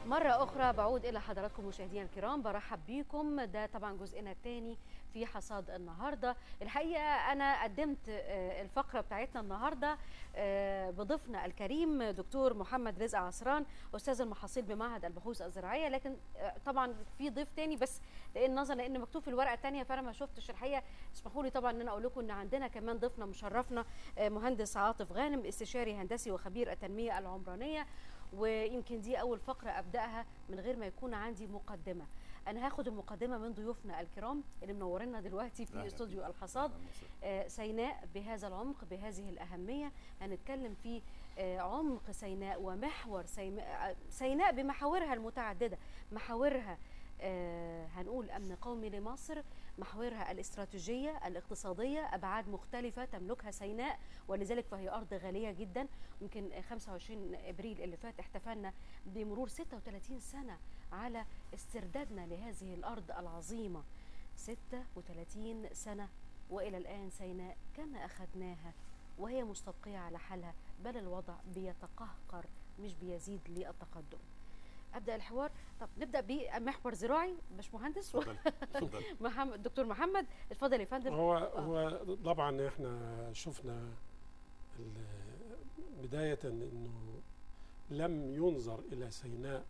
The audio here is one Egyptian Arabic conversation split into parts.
مرة أخرى بعود إلى حضراتكم مشاهدينا الكرام برحب بيكم ده طبعا جزءنا الثاني في حصاد النهاردة الحقيقة أنا قدمت آه، الفقرة بتاعتنا النهاردة آه، بضيفنا الكريم دكتور محمد رزق عصران أستاذ المحاصيل بمعهد البحوث الزراعية لكن آه، طبعا في ضيف تاني بس لأن نظرا لأن مكتوب في الورقة الثانية فأنا ما شفتش الحقيقة اسمحوا لي طبعا إن أنا أقول لكم إن عندنا كمان ضيفنا مشرفنا آه، مهندس عاطف غانم استشاري هندسي وخبير التنمية العمرانية ويمكن دي اول فقره ابداها من غير ما يكون عندي مقدمه انا هاخد المقدمه من ضيوفنا الكرام اللي منورينا دلوقتي في أهلا استوديو بيك. الحصاد أهلا وسهلا. آه، سيناء بهذا العمق بهذه الأهمية هنتكلم في آه، عمق سيناء ومحور سيما- آه، سيناء بمحاورها المتعددة محاورها آه، هنقول أمن قومي لمصر محاورها الاستراتيجية الاقتصادية أبعاد مختلفة تملكها سيناء ولذلك فهي أرض غالية جدا يمكن آه، 25 إبريل اللي فات احتفلنا بمرور 36 سنة على استردادنا لهذه الأرض العظيمة 36 سنة والى الان سيناء كما اخذناها وهي مستبقيه على حالها بل الوضع بيتقهقر مش بيزيد للتقدم ابدا الحوار طب نبدا بمحور زراعي باشمهندس اتفضل اتفضل محمد دكتور محمد اتفضل يا فندم هو هو طبعا احنا شفنا ال- بداية انه لم ينظر الى سيناء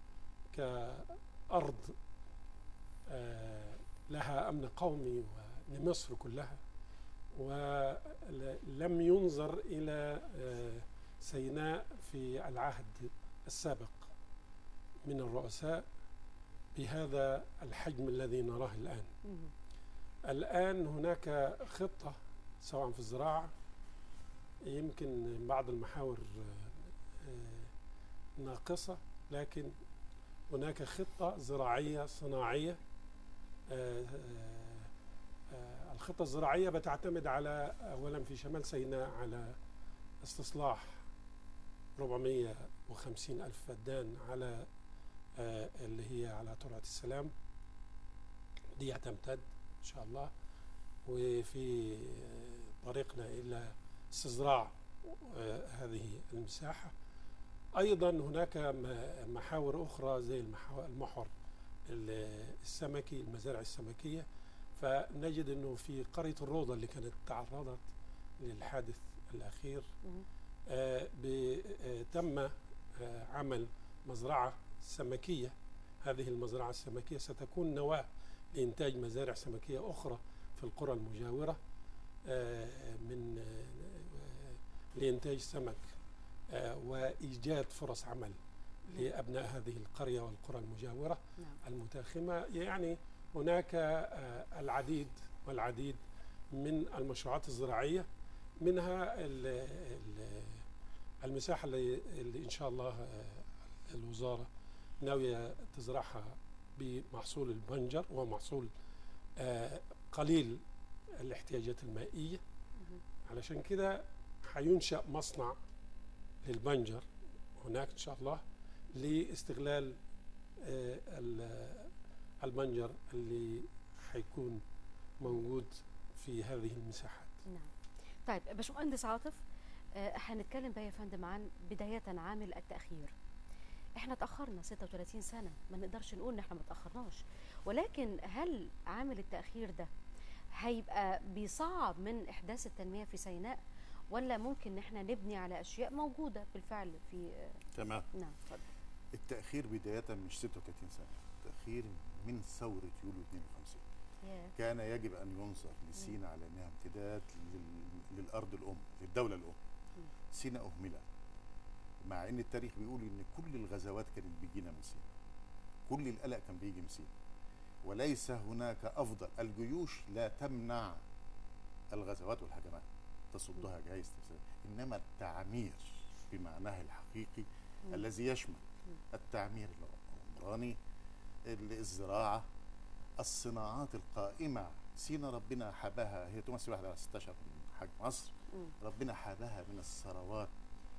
كأرض آه، لها امن قومي ولمصر كلها ولم ينظر الى آه، سيناء في العهد السابق من الرؤساء بهذا الحجم الذي نراه الان مم. الآن هناك خطة سواء في الزراعة يمكن بعض المحاور آه، آه، ناقصة لكن هناك خطة زراعية صناعية آه، آه، آه، الخطة الزراعية بتعتمد على أولا في شمال سيناء على استصلاح 450 ألف فدان على آه، اللي هي على ترعة السلام دي هتمتد ان شاء الله وفي آه، طريقنا الى استصدراع آه، هذه المساحه ايضا هناك م- محاور اخرى زي المحو- المحور ال- السمكي المزارع السمكيه فنجد انه في قريه الروضه اللي كانت تعرضت للحادث الاخير مم. آه، ب- آه، تم آه، عمل مزرعة سمكية هذه المزرعة السمكية ستكون نواة لإنتاج مزارع سمكية أخرى في القرى المجاورة آه، من آه، لإنتاج سمك آه، وإيجاد فرص عمل لأبناء هذه القرية والقرى المجاورة نعم المتاخمة يعني هناك آه، العديد والعديد من المشروعات الزراعية منها ال- ال- المساحة اللي, اللي إن شاء الله آه، الوزارة ناوية تزرعها بمحصول البنجر وهو محصول آه، قليل الاحتياجات المائية مم. علشان كده هينشأ مصنع للبنجر هناك إن شاء الله لاستغلال آه، ال- البنجر اللي هيكون موجود في هذه المساحات نعم طيب باشمهندس عاطف آه، هنتكلم بقى يا فندم عن بداية عامل التأخير احنا اتأخرنا 36 سنة ما نقدرش نقول ان احنا ما اتأخرناش ولكن هل عامل التأخير ده هيبقى بيصعب من إحداث التنمية في سيناء ولا ممكن ان احنا نبني على أشياء موجودة بالفعل في آه، تمام نعم اتفضل التأخير بداية مش 36 سنة التأخير من ثورة يوليو 52 ياه. كان يجب أن ينظر لسينا على أنها امتداد لل- للأرض الأم للدولة الأم مم. سينا أهملت مع أن التاريخ بيقول أن كل الغزوات كانت بيجينا من سينا كل القلق كان بيجي من سينا وليس هناك أفضل الجيوش لا تمنع الغزوات والهجمات تصدها جايز تفسد. إنما التعمير بمعناه الحقيقي مم. الذي يشمل مم. التعمير العمراني ال- الزراعة الصناعات القائمة سينا ربنا حباها هي تمثل واحدة على 16 من حجم مصر مم. ربنا حباها من الثروات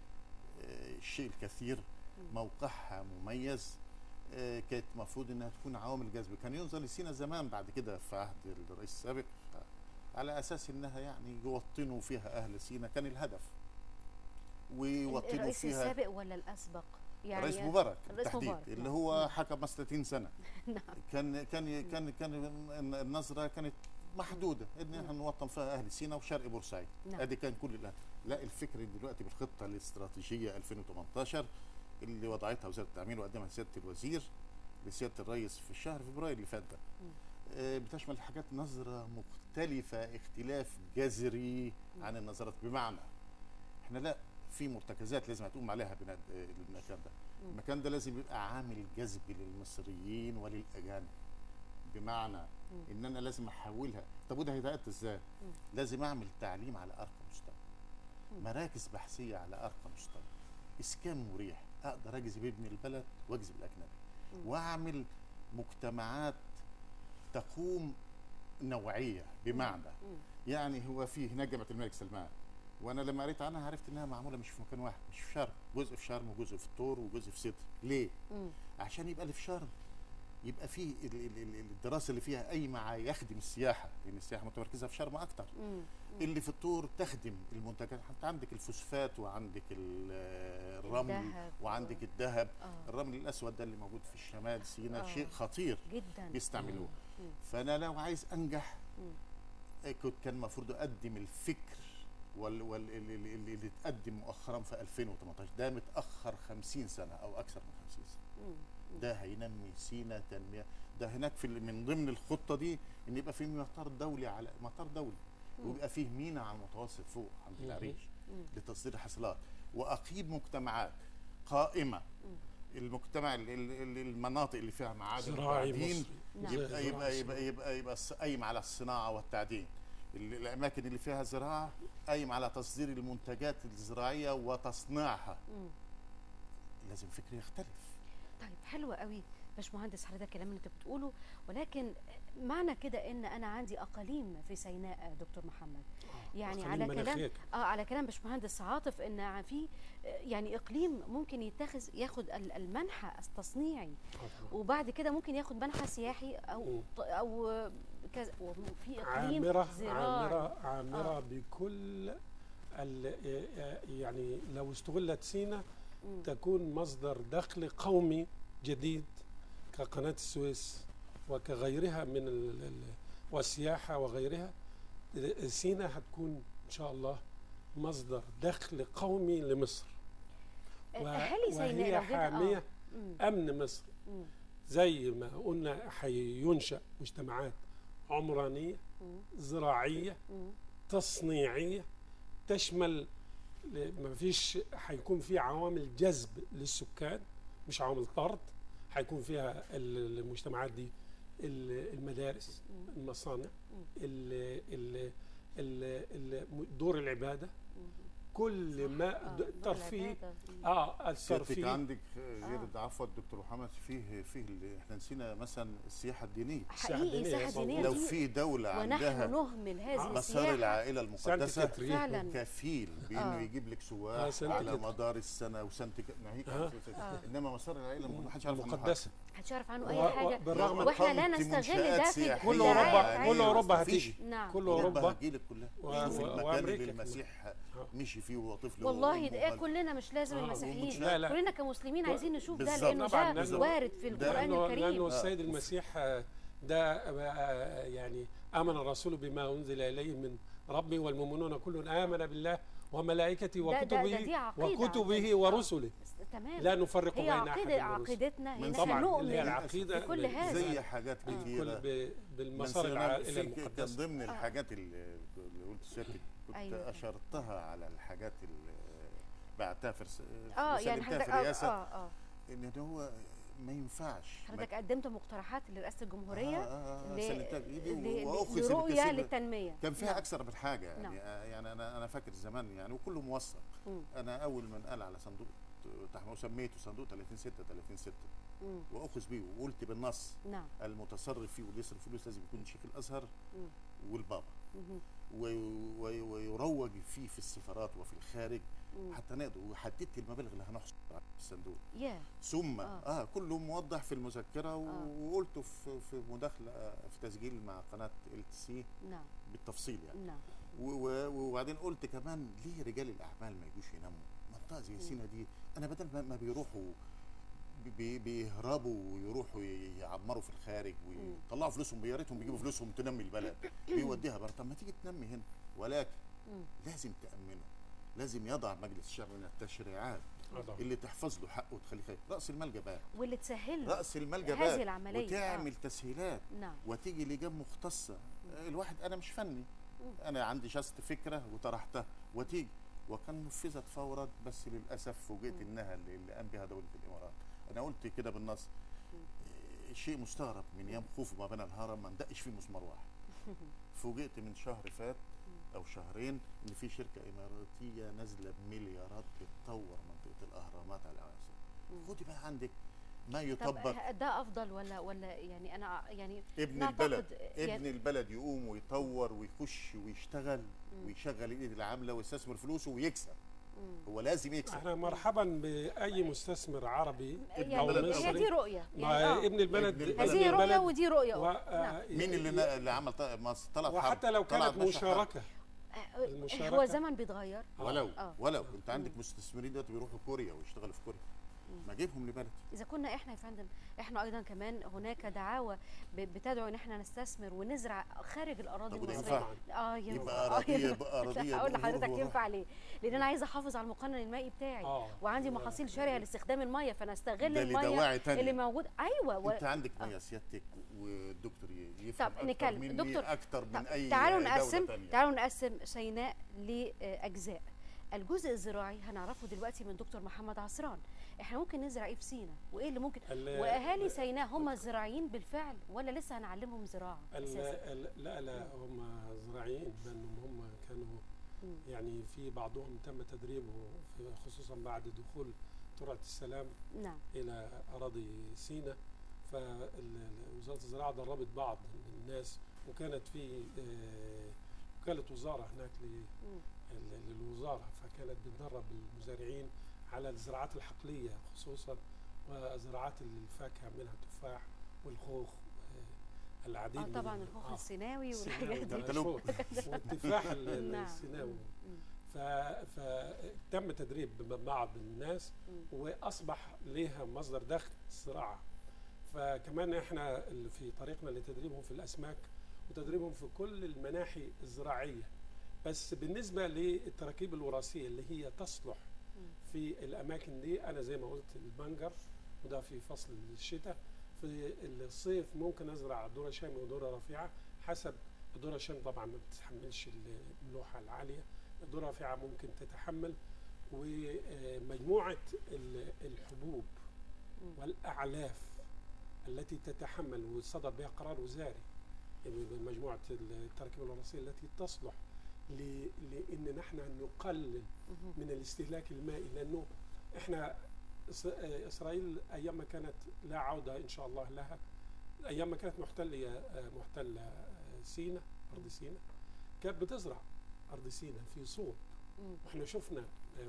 آه، الشيء الكثير مم. موقعها مميز آه، كانت المفروض انها تكون عوامل جذب كان ينظر لسينا زمان بعد كده في عهد الرئيس السابق ف- على اساس انها يعني يوطنوا فيها اهل سينا كان الهدف ويوطنوا الرئيس فيها السابق ولا الأسبق يعني رئيس مبارك رئيس بالتحديد مبارك، اللي نعم. هو نعم. حكم مثلا 30 سنه نعم كان كان كان كان النظره كانت محدوده ان احنا نوطن فيها اهل سيناء وشرق بورسعيد نعم. ادي كان كل الأهل. لا الفكر دلوقتي بالخطه الاستراتيجيه 2018 اللي وضعتها وزاره التعمير وقدمها سياده الوزير لسياده الرئيس في الشهر فبراير اللي فات ده آه، بتشمل حاجات نظره مختلفه اختلاف جذري عن النظرات بمعنى احنا لا في مرتكزات لازم هتقوم عليها بناء آه، المكان ده مم. المكان ده لازم يبقى عامل جذب للمصريين وللاجانب بمعنى ان انا لازم احولها طب وده هيتأتى ازاي مم. لازم اعمل تعليم على ارقى مستوى مم. مراكز بحثيه على ارقى مستوى اسكان مريح اقدر اجذب ابن البلد واجذب الاجنبي مم. واعمل مجتمعات تقوم نوعيه بمعنى مم. يعني هو في هناك جامعه الملك سلمان وانا لما قريت عنها عرفت انها معموله مش في مكان واحد مش في شرم جزء في شرم وجزء في الطور وجزء في سدر ليه مم. عشان يبقى اللي في شرم يبقى فيه ال- ال- ال- الدراسه اللي فيها قايمه على يخدم السياحه لان السياحه متمركزه في شرم اكتر مم. اللي في الطور تخدم المنتجات حتى عندك الفوسفات وعندك ال- الرمل الذهب وعندك و- الذهب آه. الرمل الاسود ده اللي موجود في الشمال سيناء آه. شيء خطير جدا بيستعملوه مم. فانا لو عايز انجح مم. إيه كنت كان المفروض اقدم الفكر وال وال اللي, اللي, اللي اتقدم مؤخرا في 2018 ده متاخر 50 سنه او اكثر من 50 سنه مم. ده هينمي سينا تنميه ده هناك في ال- من ضمن الخطه دي ان يبقى في مطار دولي على مطار دولي مم. ويبقى فيه مينا على المتوسط فوق عند مم. العريش مم. لتصدير الحصلات واقيم مجتمعات قائمه المجتمع ال- ال- ال- المناطق اللي فيها معادن زراعي وتعدين مصري نعم. يبقى زراعي يبقى صناعي. يبقى يبقى يبقى الص- قايم على الصناعه والتعدين ال- الاماكن اللي فيها زراعه قايم على تصدير المنتجات الزراعيه وتصنيعها مم. لازم فكر يختلف طيب حلو قوي باشمهندس حضرتك الكلام اللي انت بتقوله ولكن معنى كده ان انا عندي اقاليم في سيناء دكتور محمد يعني أقاليم على كلام مناخية. اه على كلام باشمهندس عاطف ان في آه، يعني اقليم ممكن يتخذ ياخد ال- المنحى التصنيعي طبعاً. وبعد كده ممكن ياخد منحى سياحي او مم. ط- او كذا وفي اقليم عامرة زراعي عامرة عامرة آه. بكل ال- يعني لو استغلت سينا مم. تكون مصدر دخل قومي جديد كقناة السويس وكغيرها من ال- ال- والسياحة وغيرها سينا هتكون إن شاء الله مصدر دخل قومي لمصر و- اهالي سيناء وهي لو جينا- آه. حامية مم. أمن مصر مم. زي ما قلنا هينشأ مجتمعات عمرانية مم. زراعية مم. تصنيعية تشمل ل- ما فيش هيكون في عوامل جذب للسكان مش عوامل طرد هيكون فيها ال- المجتمعات دي ال- المدارس مم. المصانع مم. ال- ال- ال- ال- دور العبادة مم. كل ما آه، د- الترفيه العبادة. مم. اه سيادتك الترفيه عندك زياده عفوا الدكتور محمد فيه فيه ال- احنا نسينا مثلا السياحه الدينيه حقيقي الدينية السياحه الدينيه لو دي في دوله ونحن عندها نهمل هذه مسار السياحه العائله سانت المقدسه كاترين فعلا كفيل بانه آه. يجيب لك آه، سواح سانت على كاترين. مدار السنه وسانت ك- ناهيك عن آه. سانت- آه. انما مسار العائله ما حدش يعرف عنه حاجة. مقدسة محدش يعرف عنه و- اي و- حاجه بالرغم من واحنا لا قامت نستغل منشآت ده في سياحية كل الدعاية أوروبا بتاعتنا. كل أوروبا مفيش. هتيجي نعم كل اوروبا أوروبا هتجيلك كلها و- شوف و- المكان وأمريكا اللي كمان. المسيح آه. مشي فيه وطفل والله ده كلنا مش لازم آه، المسيحيين ومنشآت. لا لا كلنا كمسلمين عايزين نشوف ده بالظبط. لانه طبعاً، ده لأنه- وارد في ده القران لأنه, الكريم لأنه آه. السيد المسيح آه، ده آه، يعني آمن الرسول بما أنزل إليه من ربه والمؤمنون كل آمن بالله وملائكته ده- ده- ده وكتبه دي عقيدة وكتبه عندنا. ورسله تمام لا نفرق هي بين أحد عقيده من الرسل عقيدتنا من ان طبعاً، احنا اللي هي نؤمن العقيدة بكل اللي- هذا زي حاجات آه. كتيره كل ب- بالمسار مثلاً العائلة في- كان المقدسة ضمن آه. الحاجات اللي اللي قلت سيادتك كنت أيوة. اشرتها على الحاجات اللي بعتها في رس- اه في يعني سلمتها حضرتك في اه الرئاسه اه, آه. ان هو ما ينفعش حضرتك قدمت مقترحات لرئاسه الجمهوريه آه آه آه ل- سلمتها بايدي ل- واخذ لرؤيه للتنميه كان فيها نعم. اكثر من حاجه يعني نعم. آه يعني انا انا فاكر زمان يعني وكله موثق مم. انا اول من قال على صندوق تحمل سميته صندوق 30 6 30 6 مم. واخذ بيه وقلت بالنص نعم المتصرف فيه واللي يصرف فلوس لازم يكون شيخ الازهر مم. والبابا مهم. و- و- ويروج فيه في السفارات وفي الخارج مم. حتى نقدر وحددت المبالغ اللي هنحصل عليها في الصندوق يا ثم آه. اه, كله موضح في المذكره و- آه. وقلته في في مداخله آه، في تسجيل مع قناه ال سي نعم بالتفصيل يعني نعم و- و- وبعدين قلت كمان ليه رجال الاعمال ما يجوش يناموا؟ ما منطقه زي سينا دي انا بدل ما, ما بيروحوا بي بيهربوا ويروحوا يعمروا في الخارج ويطلعوا فلوسهم يا ريتهم بيجيبوا فلوسهم تنمي البلد بيوديها بره طب ما تيجي تنمي هنا ولكن مم. لازم تامنه لازم يضع مجلس الشعب من التشريعات آه طبعاً. اللي تحفظ له حقه وتخليه خير راس المال جبان واللي تسهل له راس المال هذه جبان العملية، وتعمل تسهيلات نعم وتيجي لجان مختصه الواحد انا مش فني مم. انا عندي شست فكره وطرحتها وتيجي وكان نفذت فورا بس للاسف فوجئت مم. انها اللي اللي قام بها دوله الامارات انا قلت كده بالنص إيه، شيء مستغرب من ايام خوف ما بنى الهرم ما ندقش فيه مسمار واحد فوجئت من شهر فات او شهرين ان في شركه اماراتيه نازله بمليارات بتطور منطقه الاهرامات على العاصمه مم. خدي بقى عندك ما طب يطبق ه- ده افضل ولا ولا يعني انا يعني ابن نعتقد البلد يعني- ابن البلد يقوم ويطور ويخش ويشتغل مم. ويشغل الايد العامله ويستثمر فلوسه ويكسب مم. هو لازم يكسب احنا مرحبا باي مستثمر عربي ابن يعني البلد هي أصلاً. دي رؤيه مع يعني آه. ابن البلد ابن البلد. ابن هذه رؤيه البلد ودي رؤيه و- أخرى. نعم. آه، مين اللي نا- اللي عمل ط- مصر طلع حرب وحتى لو طلعت كانت نشأ حرب. مشاركه آه، المشاركة. هو زمن بيتغير ولو آه. ولو انت عندك مستثمرين دلوقتي بيروحوا كوريا ويشتغلوا في كوريا ما جيبهم لبلدي اذا كنا احنا يا فندم احنا ايضا كمان هناك دعاوى ب- بتدعو ان احنا نستثمر ونزرع خارج الاراضي طب وده المصريه ينفع؟ اه ينفع يبقى آه، أراضية ينفع. بقى أراضية هقول بقى لحضرتك هو- ينفع ليه لان انا عايزه احافظ على المقنن المائي بتاعي اه وعندي محاصيل شارعه لاستخدام الميه فانا استغل ده الميه لدواعي تانية. اللي موجود ايوه و... انت عندك ميه سيادتك والدكتور ي- يفهم طب اكتر نتكلم. مني دكتور، اكتر من طب اي تعالوا دولة نقسم تانية. تعالوا نقسم سيناء لاجزاء الجزء الزراعي هنعرفه دلوقتي من دكتور محمد عصران احنا ممكن نزرع ايه في سينا وايه اللي ممكن ال- واهالي سيناء هم الزراعيين بالفعل ولا لسه هنعلمهم زراعه ال- اساسا ال- لا لا هم زراعيين لانهم هم كانوا مم. يعني في بعضهم تم تدريبه في- خصوصا بعد دخول ترعه السلام نعم الى اراضي سيناء فوزاره الزراعه دربت بعض الناس وكانت في آه، وكاله وزاره هناك ل- مم. ال- للوزاره فكانت بتدرب المزارعين على الزراعات الحقليه خصوصا وزراعات الفاكهه منها التفاح والخوخ آه، العديد اه من طبعا ال- الخوخ آه، السيناوي السيناوي والحاجات ده دي والتلوك. مشهور. والتفاح ال- نعم. السيناوي مم. ف- فتم تدريب بعض الناس مم. واصبح لها مصدر دخل الزراعه فكمان احنا اللي في طريقنا لتدريبهم في الاسماك وتدريبهم في كل المناحي الزراعيه بس بالنسبه للتراكيب الوراثيه اللي هي تصلح مم. في الاماكن دي انا زي ما قلت البنجر وده في فصل الشتاء في الصيف ممكن ازرع ذره شامي وذره رفيعه حسب الذره الشامي طبعا ما بتتحملش الملوحه العاليه الذره الرفيعه ممكن تتحمل ومجموعه ال- الحبوب مم. والاعلاف التي تتحمل وصدر بها قرار وزاري يعني مجموعه التراكيب الوراثيه التي تصلح ل- لان نحن نقلل مم. من الاستهلاك المائي لانه احنا إس- آه، اسرائيل ايام ما كانت لا عوده ان شاء الله لها ايام ما كانت محتله آه، محتله آه، سينا ارض سينا كانت بتزرع ارض سينا في صوب مم. واحنا شفنا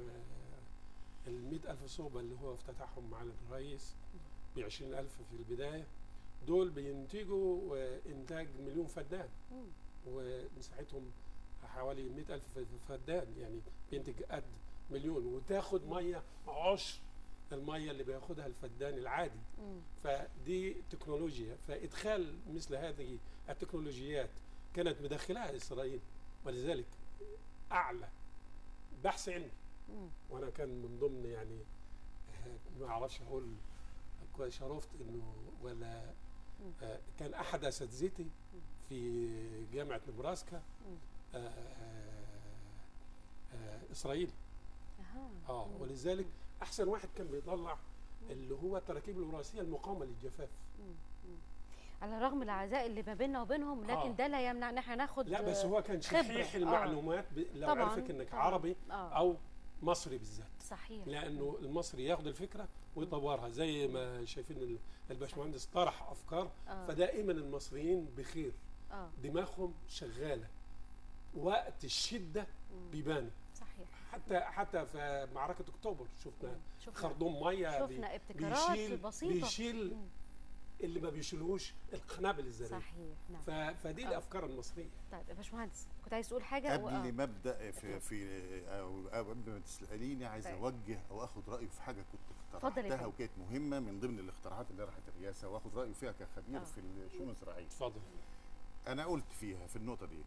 ال ألف صوبة اللي هو افتتحهم مع الرئيس ب ألف في البداية دول بينتجوا آه، إنتاج مليون فدان مم. ومساحتهم حوالي 100 ألف فدان يعني بينتج قد مليون وتاخد مية عشر المية اللي بياخدها الفدان العادي مم. فدي تكنولوجيا فإدخال مثل هذه التكنولوجيات كانت مدخلها إسرائيل ولذلك أعلى بحث علمي مم. وأنا كان من ضمن يعني آه، ما أعرفش أقول كويس شرفت إنه ولا مم. آه، كان أحد أساتذتي في جامعة نبراسكا مم. آه، آه، آه، إسرائيلي أها. اه مم. ولذلك احسن واحد كان بيطلع اللي هو التراكيب الوراثيه المقاومه للجفاف مم. مم. على الرغم العزاء اللي ما بيننا وبينهم لكن آه. ده لا يمنع ان احنا ناخد لا بس هو كان خبرة. شحيح آه. المعلومات ب... لو طبعاً، عرفك انك طبعاً. عربي آه. او مصري بالذات صحيح لانه المصري ياخد الفكره ويطورها زي ما شايفين ال- الباشمهندس طرح افكار آه. فدائما المصريين بخير اه دماغهم شغاله وقت الشده مم. بيبانوا صحيح حتى حتى في معركه اكتوبر شفنا مم. شفنا خرطوم ميه بي- شفنا ابتكارات بيشيل بسيطه بيشيل مم. اللي ما بيشيلوش القنابل الذريه صحيح نعم ف- فدي آه. الافكار المصريه طيب يا باشمهندس كنت عايز تقول حاجه و- آه. قبل ما ابدا في في او أو قبل ما تساليني عايز طيب. اوجه او اخد رايه في حاجه كنت اتفضل يا اقترحتها فندم. وكانت مهمه من ضمن الاقتراحات اللي راحت الرئاسه واخد رايه فيها كخبير آه. في الشؤون الزراعيه اتفضل انا قلت فيها في النقطه دي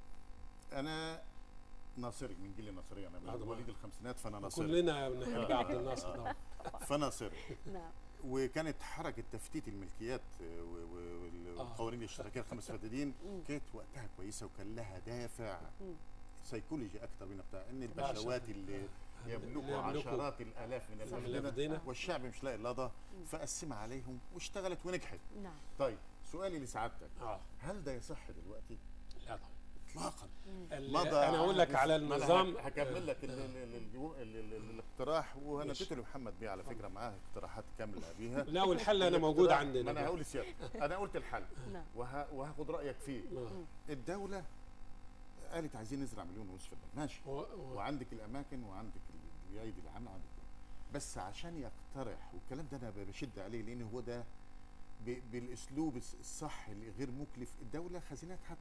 انا ناصري من جيل الناصريه انا آه من طبعا. مواليد الخمسينات فانا ناصري كلنا بنحب آه. عبد الناصر طبعا فناصري نعم وكانت حركه تفتيت الملكيات آه، و- و- وال- آه. والقوانين الاشتراكيه الخمس فدادين مم. كانت وقتها كويسه وكان لها دافع مم. سيكولوجي اكتر من بتاع ان بعشق. البشوات اللي اللي يملكوا يملكوا عشرات الالاف من صحيح. الافدنه الأفدنة. والشعب مش لاقي اللضا فقسمها عليهم واشتغلت ونجحت نعم طيب سؤالي لسعادتك اه هل ده يصح دلوقتي لا طبعا اطلاقا ال- مضى انا اقول لك عهد- على ما أنا النظام هك- هكمل لك ال- آه. ال- ال- الجو- ال- ال- ال- الاقتراح وانا ماشي. اديته لمحمد بيه على فكره معاه اقتراحات كامله بيها لا والحل انا موجود الاقتراح- عندنا ما انا هقول لسيادتك انا قلت الحل نعم وه- وهاخد رايك فيه آه. الدوله قالت عايزين نزرع مليون ونص فدان ماشي و- و- وعندك الاماكن وعندك ال- اليد العامه عندك بس عشان يقترح والكلام ده انا ب- بشد عليه لان هو ده ب- بالاسلوب الص- الصح اللي غير مكلف الدوله خزينتها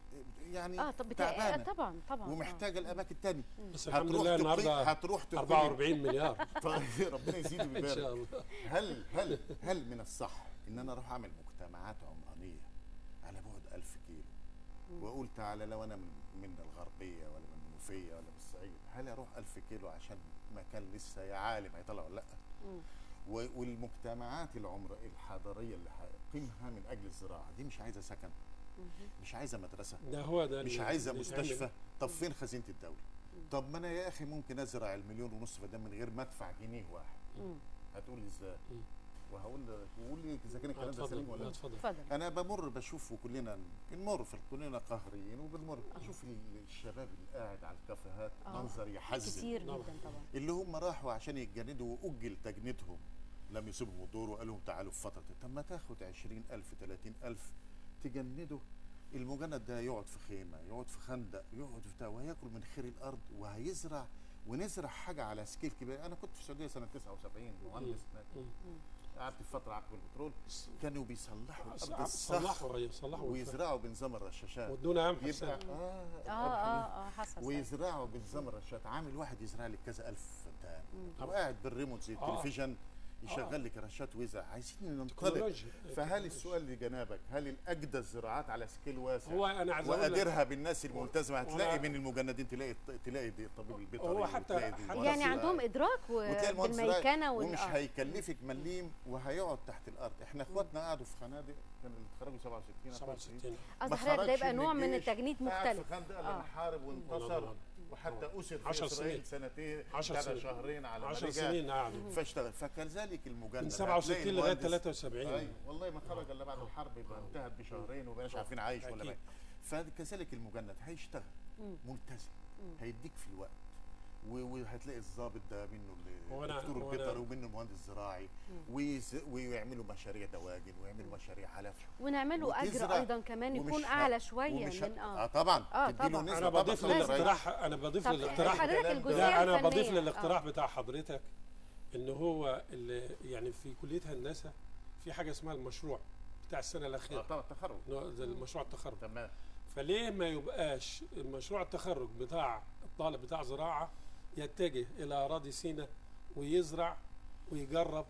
يعني اه طب بتا... آه تعبانه طبعا طبعا آه. ومحتاجه الاماكن تاني بس الحمد هتروح لله تقيم النهارده هتروح تقيم 44 مليار طيب ربنا يزيد ان ويبارك شاء الله هل هل هل من الصح ان انا اروح اعمل مجتمعات عمرانيه على بعد 1000 كيلو واقول تعالى لو انا من من الغربيه ولا من المنوفيه ولا من الصعيد هل اروح 1000 كيلو عشان مكان لسه يا عالم هيطلع ولا لا مم. و- والمجتمعات العمر الحضريه اللي هقيمها من اجل الزراعه دي مش عايزه سكن مهم. مش عايزه مدرسه ده هو ده مش اللي- عايزه اللي مستشفى يتعمل. طب فين خزينه الدوله طب ما انا يا اخي ممكن ازرع المليون ونص فدان من غير ما ادفع جنيه واحد مم. هتقول لي ازاي مم. وهقول لك وقول لي اذا كان آه، الكلام ده سليم اتفضل ولا آه، لا اتفضل اتفضل انا بمر بشوف وكلنا بنمر في كلنا قهريين وبنمر بشوف ال- الشباب اللي قاعد على الكافيهات آه. منظر يحزن كتير طبعاً. جدا طبعا اللي هم راحوا عشان يتجندوا واجل تجنيدهم لم يصيبهم الدور وقال لهم تعالوا في فتره طب ما تاخد 20000 30000 تجندوا المجند ده يقعد في خيمه يقعد في خندق يقعد في بتاع وهياكل من خير الارض وهيزرع ونزرع حاجه على سكيل كبير انا كنت في السعوديه سنه 79 مهندس هناك مم. قعدت في فتره عقب البترول كانوا بيصلحوا الارض صلحوا الصخر ايوه صلحوا ويزرعوا بنظام الرشاشات ودونا عام يبقى حسان اه اه اه اه حصل صحيح. ويزرعوا بنظام الرشاشات عامل واحد يزرع لك كذا الف فدان مم. وقاعد بالريموت زي آه. التلفزيون آه. يشغل لك رشات ويزرع عايزين ننطلق تكنولوجيا فهل السؤال لجنابك هل الاجدى الزراعات على سكيل واسع هو انا عايز اقول لك وقادرها بالناس الملتزمه هتلاقي وأنا- من المجندين تلاقي تلاقي دي الطبيب البيطري هو حتى- وتلاقي دي حتى المهندس يعني بس- عندهم ادراك وتلاقي المهندس بالميكنه ومش وال آه. هيكلفك مليم وهيقعد تحت الارض احنا اخواتنا قعدوا في خنادق كانوا اللي اتخرجوا 67 67 قصدي ما حضرتك ده خرجش يبقى من نوع من الجيش، التجنيد قاعد مختلف في خندق آه. لما حارب وانتصر والله. وحتى اسر في عشر اسرائيل سنين. سنتين عشر كان سنين. شهرين على ما 10 رجع سنين قعدوا فاشتغل فكذلك المجند من 67 هتلاقي لغايه المهندس- 73 ايوه والله ما خرج الا بعد الحرب يبقى انتهت بشهرين ومبقاش عارفين عايش ولا أكيد. ميت فكذلك المجند هيشتغل مم. ملتزم مم. هيديك في الوقت و- وهتلاقي الضابط ده منه هو أنا- الدكتور هو أنا- البيطري ومنه المهندس الزراعي ويز- ويعملوا مشاريع دواجن ويعملوا مشاريع علف ونعمله اجر وتزرع ايضا كمان ومش يكون ه- اعلى شويه ومش من ه- اه اه طبعا آه، تديله طبعاً. نسبة انا طبعاً بضيف طبعاً رئيس. للاقتراح انا بضيف طب للاقتراح حضرتك الكلام ده- الجزئيه لا انا الفنية. بضيف للاقتراح آه. بتاع حضرتك ان هو اللي يعني في كليه هندسه في حاجه اسمها المشروع بتاع السنه اه الاخيره طبعا تخرج إنه زي المشروع التخرج تمام فليه ما يبقاش مشروع التخرج بتاع الطالب بتاع زراعه يتجه الى اراضي سيناء ويزرع ويجرب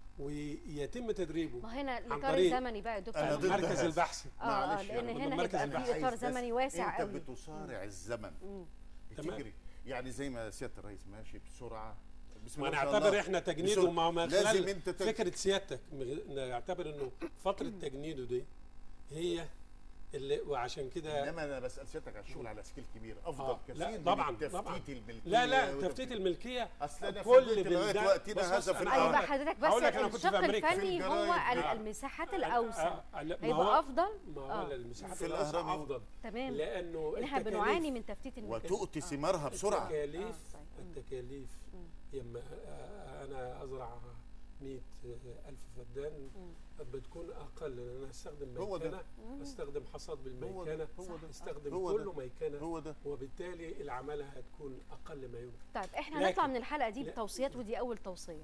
ويتم تدريبه ما هنا الاطار طريق- الزمني بقى يا دكتور أنا أحمد. ضد المركز هذا. البحثي اه اه معلش لان يعني هنا المركز هيبقى البحثي. في اطار عايز زمني بس واسع انت قوي بتصارع الزمن مم. تمام. بتجري يعني زي ما سياده الرئيس ماشي بسرعه بسم ما الله شاء نعتبر الله. احنا تجنيده بسرعة. ما من لازم خلال انت تج- فكره سيادتك مغ- نعتبر انه فتره تجنيده دي هي اللي وعشان كده انما انا بسال سيادتك على الشغل على سكيل كبير افضل آه، كثير لا، من طبعاً، التفتيت طبعاً. الملكيه لا لا وتفتيت- تفتيت الملكيه اصل انا كل فضلت لغايه بلدان- وقتنا بص- هذا بص، في أنا ايوه هقول بقى الارض حضرتك بس هقول لك أنا كنت في الشق أمريكا. في الفني هو الجرايد. ال- آه. المساحات آه، الاوسع آه، لا، ما هيبقى هو افضل ما آه. هو المساحات في الواسعه الأهرام افضل تمام لانه ان احنا التكاليف- بنعاني من تفتيت المكان وتؤتي ثمارها بسرعه التكاليف آه، صحيح. مم. التكاليف مم. لما انا ازرع 100 ألف فدان بتكون أقل لأن أنا أستخدم هو ده. ميكنة مم. أستخدم حصاد هو ده بالميكنة هو ده أستخدم هو كله ده. ميكنة هو ده وبالتالي العمالة هتكون أقل ما يمكن طيب احنا لكن- هنطلع من الحلقه دي لا. بتوصيات ودي اول توصيه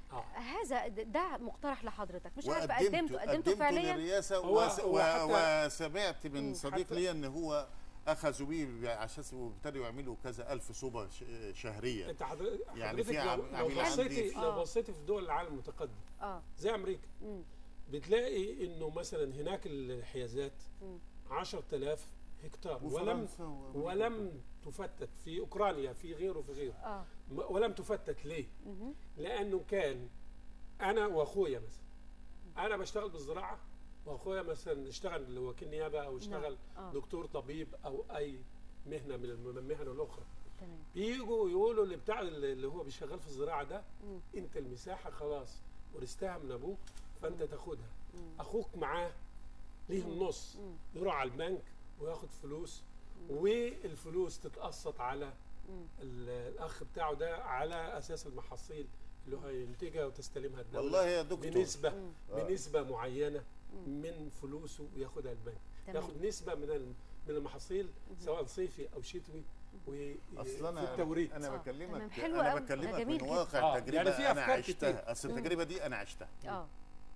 اه هذا د- ده مقترح لحضرتك مش عارفه وقدمته قدمته قدمته قدمته فعليا للرئاسه هو- وس- هو و- حتى- وسمعت من مم. صديق حتى- لي ان هو اخذوا بيه عشان وابتدوا يعملوا كذا الف صوبه ش- شهريه انت حضر- يعني حضرتك في لو, عم- لو عاملين بصيتي عندي- لو آه. بصيتي في دول العالم المتقدم اه زي امريكا مم. بتلاقي انه مثلا هناك الحيازات مم. 10000 هكتار ولم وفرنسا وأمريكا. ولم تفتت في اوكرانيا في غيره في غيره اه م- ولم تفتت ليه؟ مهم. لانه كان انا واخويا مثلا انا بشتغل بالزراعه واخويا مثلا اشتغل اللي هو وكيل نيابه او اشتغل آه. دكتور طبيب او اي مهنه من الم- المهن الاخرى تمام بيجوا يقولوا اللي بتاع اللي هو بيشغل في الزراعه ده مم. انت المساحه خلاص ورثتها من ابوك فانت تاخدها مم. اخوك معاه ليه النص مم. يروح على البنك وياخد فلوس والفلوس تتقسط على مم. ال- الاخ بتاعه ده على اساس المحاصيل اللي هو هينتجها وتستلمها الدوله والله يا دكتور بنسبه مم. آه. بنسبه معينه من فلوسه وياخدها البنك تمام. ياخد نسبه من ال- من المحاصيل سواء صيفي او شتوي وفي اصل انا التوريد انا آه، بكلمك تمام. حلو انا أوي. ده بكلمك جميل من جدا. واقع آه، تجربه يعني في انا أفكار عشتها كتير. اصل التجربه دي انا عشتها اه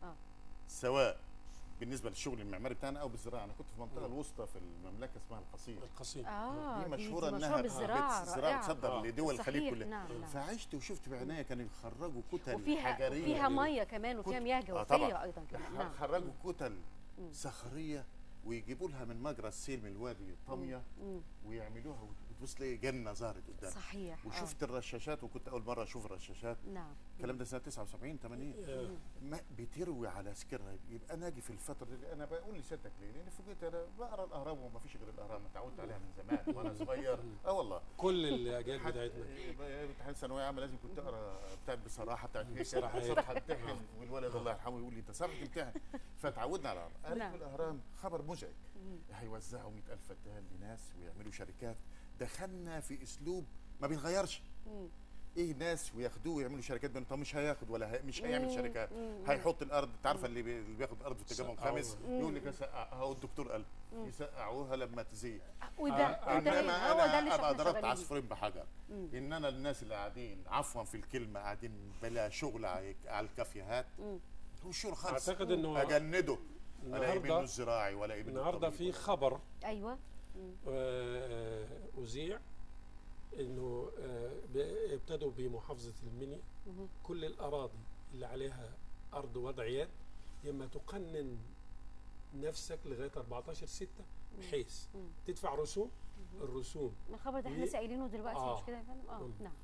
سواء بالنسبه للشغل المعماري بتاعنا او بالزراعه انا كنت في المنطقه مم. الوسطى في المملكه اسمها القصيم القصيم اه دي مشهوره دي انها مشهوره بالزراعه الزراعه رائعه تصدر آه. لدول الخليج صحيح، كلها نعم نعم فعشت وشفت بعناية كانوا يخرجوا كتل وفيها حجريه وفيها ميه كمان وفيها كت- مياه آه، جوفيه طبعاً. ايضا كمان نعم خرجوا كتل مم. صخريه ويجيبوا لها من مجرى السيل من الوادي طميه مم. ويعملوها وتبص تلاقي جنه ظهرت قدامك صحيح آه. وشفت الرشاشات وكنت اول مره اشوف الرشاشات نعم الكلام ده سنه 79 80 آه، ما بتروي على سكرها يبقى انا اجي في الفتره دي انا بقول لسيادتك ليه؟ لان فوجئت انا بقرا الاهرام وما فيش غير الاهرام اتعودت عليها من زمان وانا صغير اه والله كل الاجيال حتى بتاعتنا يبقى امتحان ثانويه عامه لازم كنت اقرا بتاعت بصراحه بتاعت هيك بصراحة هيك. بصراحه امتحن والولد الله يرحمه يقول لي انت صعب تمتحن فتعودنا على الاهرام قريت نعم. في الاهرام خبر مزعج مم. هيوزعوا 100000 فدان لناس ويعملوا شركات دخلنا في اسلوب ما بيتغيرش مم. ايه ناس وياخدوه ويعملوا شركات بينهم طب مش هياخد ولا هي مش هيعمل مم. شركات مم. هيحط الارض انت عارفه اللي, بي... اللي بياخد ارض في التجمع سقعوها. الخامس يقول لك سقع هو الدكتور قال يسقعوها لما تزيد وده آه، وده انما هو ده اللي انا ابقى احنا ضربت شغالين بيه. عصفورين بحجر مم. ان انا الناس اللي قاعدين عفوا في الكلمه قاعدين بلا شغل على على الكافيهات مم. هو الشغل خالص اعتقد انه اجنده الاقي منه النهارده الزراعي ولا ابن النهارده في خبر ايوه مم. آه، اذيع انه آه، ب- ابتدوا بمحافظه المنيا مهم. كل الاراضي اللي عليها ارض وضع يد اما تقنن نفسك لغايه 14 6 بحيث مم. تدفع رسوم الرسوم الخبر ده احنا و- لسه قايلينه دلوقتي آه. مش كده يا فندم اه مم. نعم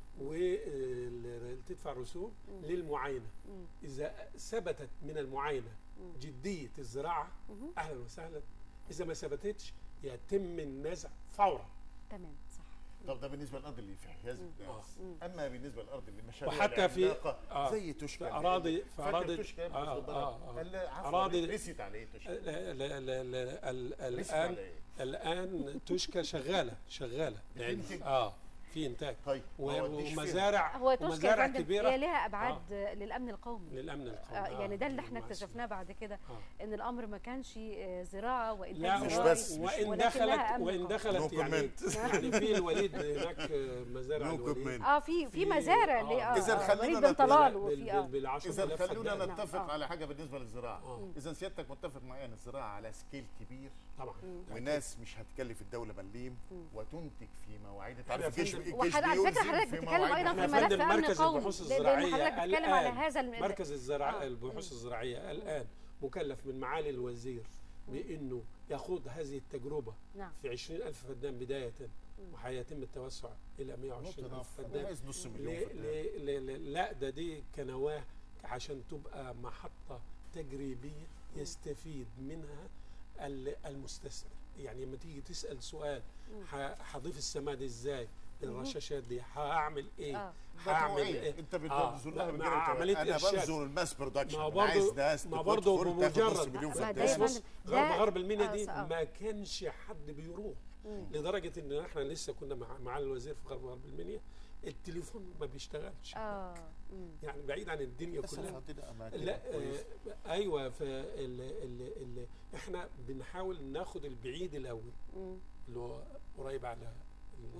وتدفع رسوم للمعاينه مم. اذا ثبتت من المعاينه مم. جديه الزراعه مهم. اهلا وسهلا اذا ما ثبتتش يتم النزع فورا تمام صح طب ده بالنسبه للارض اللي في حياز الناس مم. اما بالنسبه للارض اللي مشاريع وحتى في- العملاقة آه، زي توشكا في أراضي- في فاكر أراضي- توشكا آه، آه آه، آه. آه عفوا أراضي- رست على ايه توشكا لا لا لا لا ال- رست الان على ايه الان توشكا شغاله شغاله يعني بتنتج. اه في انتاج طيب و- ما وديش فيها. ومزارع هو توشكا يا ومزارع فندم كبيره هي لها ابعاد للامن القومي للامن القومي آه يعني ده اللي احنا مع اكتشفناه بعد كده آه. ان الامر ما كانش آه، زراعه وانتاج لا مش زراعي بس، مش- وان ولكنها دخلت أمن وان قومي. دخلت No يعني comment. يعني في الوليد هناك آه، مزارع No الوليد comment. اه في في في- مزارع آه. اللي اه إذا آه، خلونا وليد نت- بن طلال بال- وفي بال- اه بالعشر اذا آلاف خلونا فدان. نعم. نتفق آه. على حاجه بالنسبه للزراعه آه. اذا سيادتك متفق معايا ان الزراعه على سكيل كبير طبعا وناس مش هتكلف الدوله مليم وتنتج في مواعيد انت عارف يا الجيش فندم. الجيش وحد- على فكره بيلزم حضرتك في بتتكلم مواعيد ايضا إحنا في يا ملف فندم امن مركز قومي البحوث لان الزراعية حضرتك بتتكلم على الآن هذا الم- مركز الزراعة آه. البحوث الزراعية الآن مكلف من معالي الوزير بأنه يخوض هذه التجربة نعم في 20 ألف فدان بداية وحيتم التوسع إلى 120 ألف فدان عايز نص مليون ليه- فدان. ليه- ليه- ليه- لا ده دي كنواه عشان تبقى محطة تجريبية يستفيد منها ال- المستثمر يعني لما تيجي تسأل سؤال ه- هضيف السماد ازاي الرشاشات دي هعمل ايه آه. هعمل مطوعية. ايه انت آه، بتبذل لها مع بالجرة. عملية انا إرشاد. بنزل الماس برودكشن ما انا عايز برضه ناس ما برضه تدخل تاخد نص بمجرد مليون ما ده فدان يا بص فندم، بص ده- غرب غرب المنيا آه، دي آه. ما كانش حد بيروح لدرجه ان احنا لسه كنا مع معالي الوزير في غرب غرب المنيا التليفون ما بيشتغلش اه مم. يعني بعيد عن الدنيا بس كلها عندنا اماكن لا كويسة. آه ايوه فال ال ال احنا بنحاول ناخد البعيد الاول مم. اللي هو قريب على ال-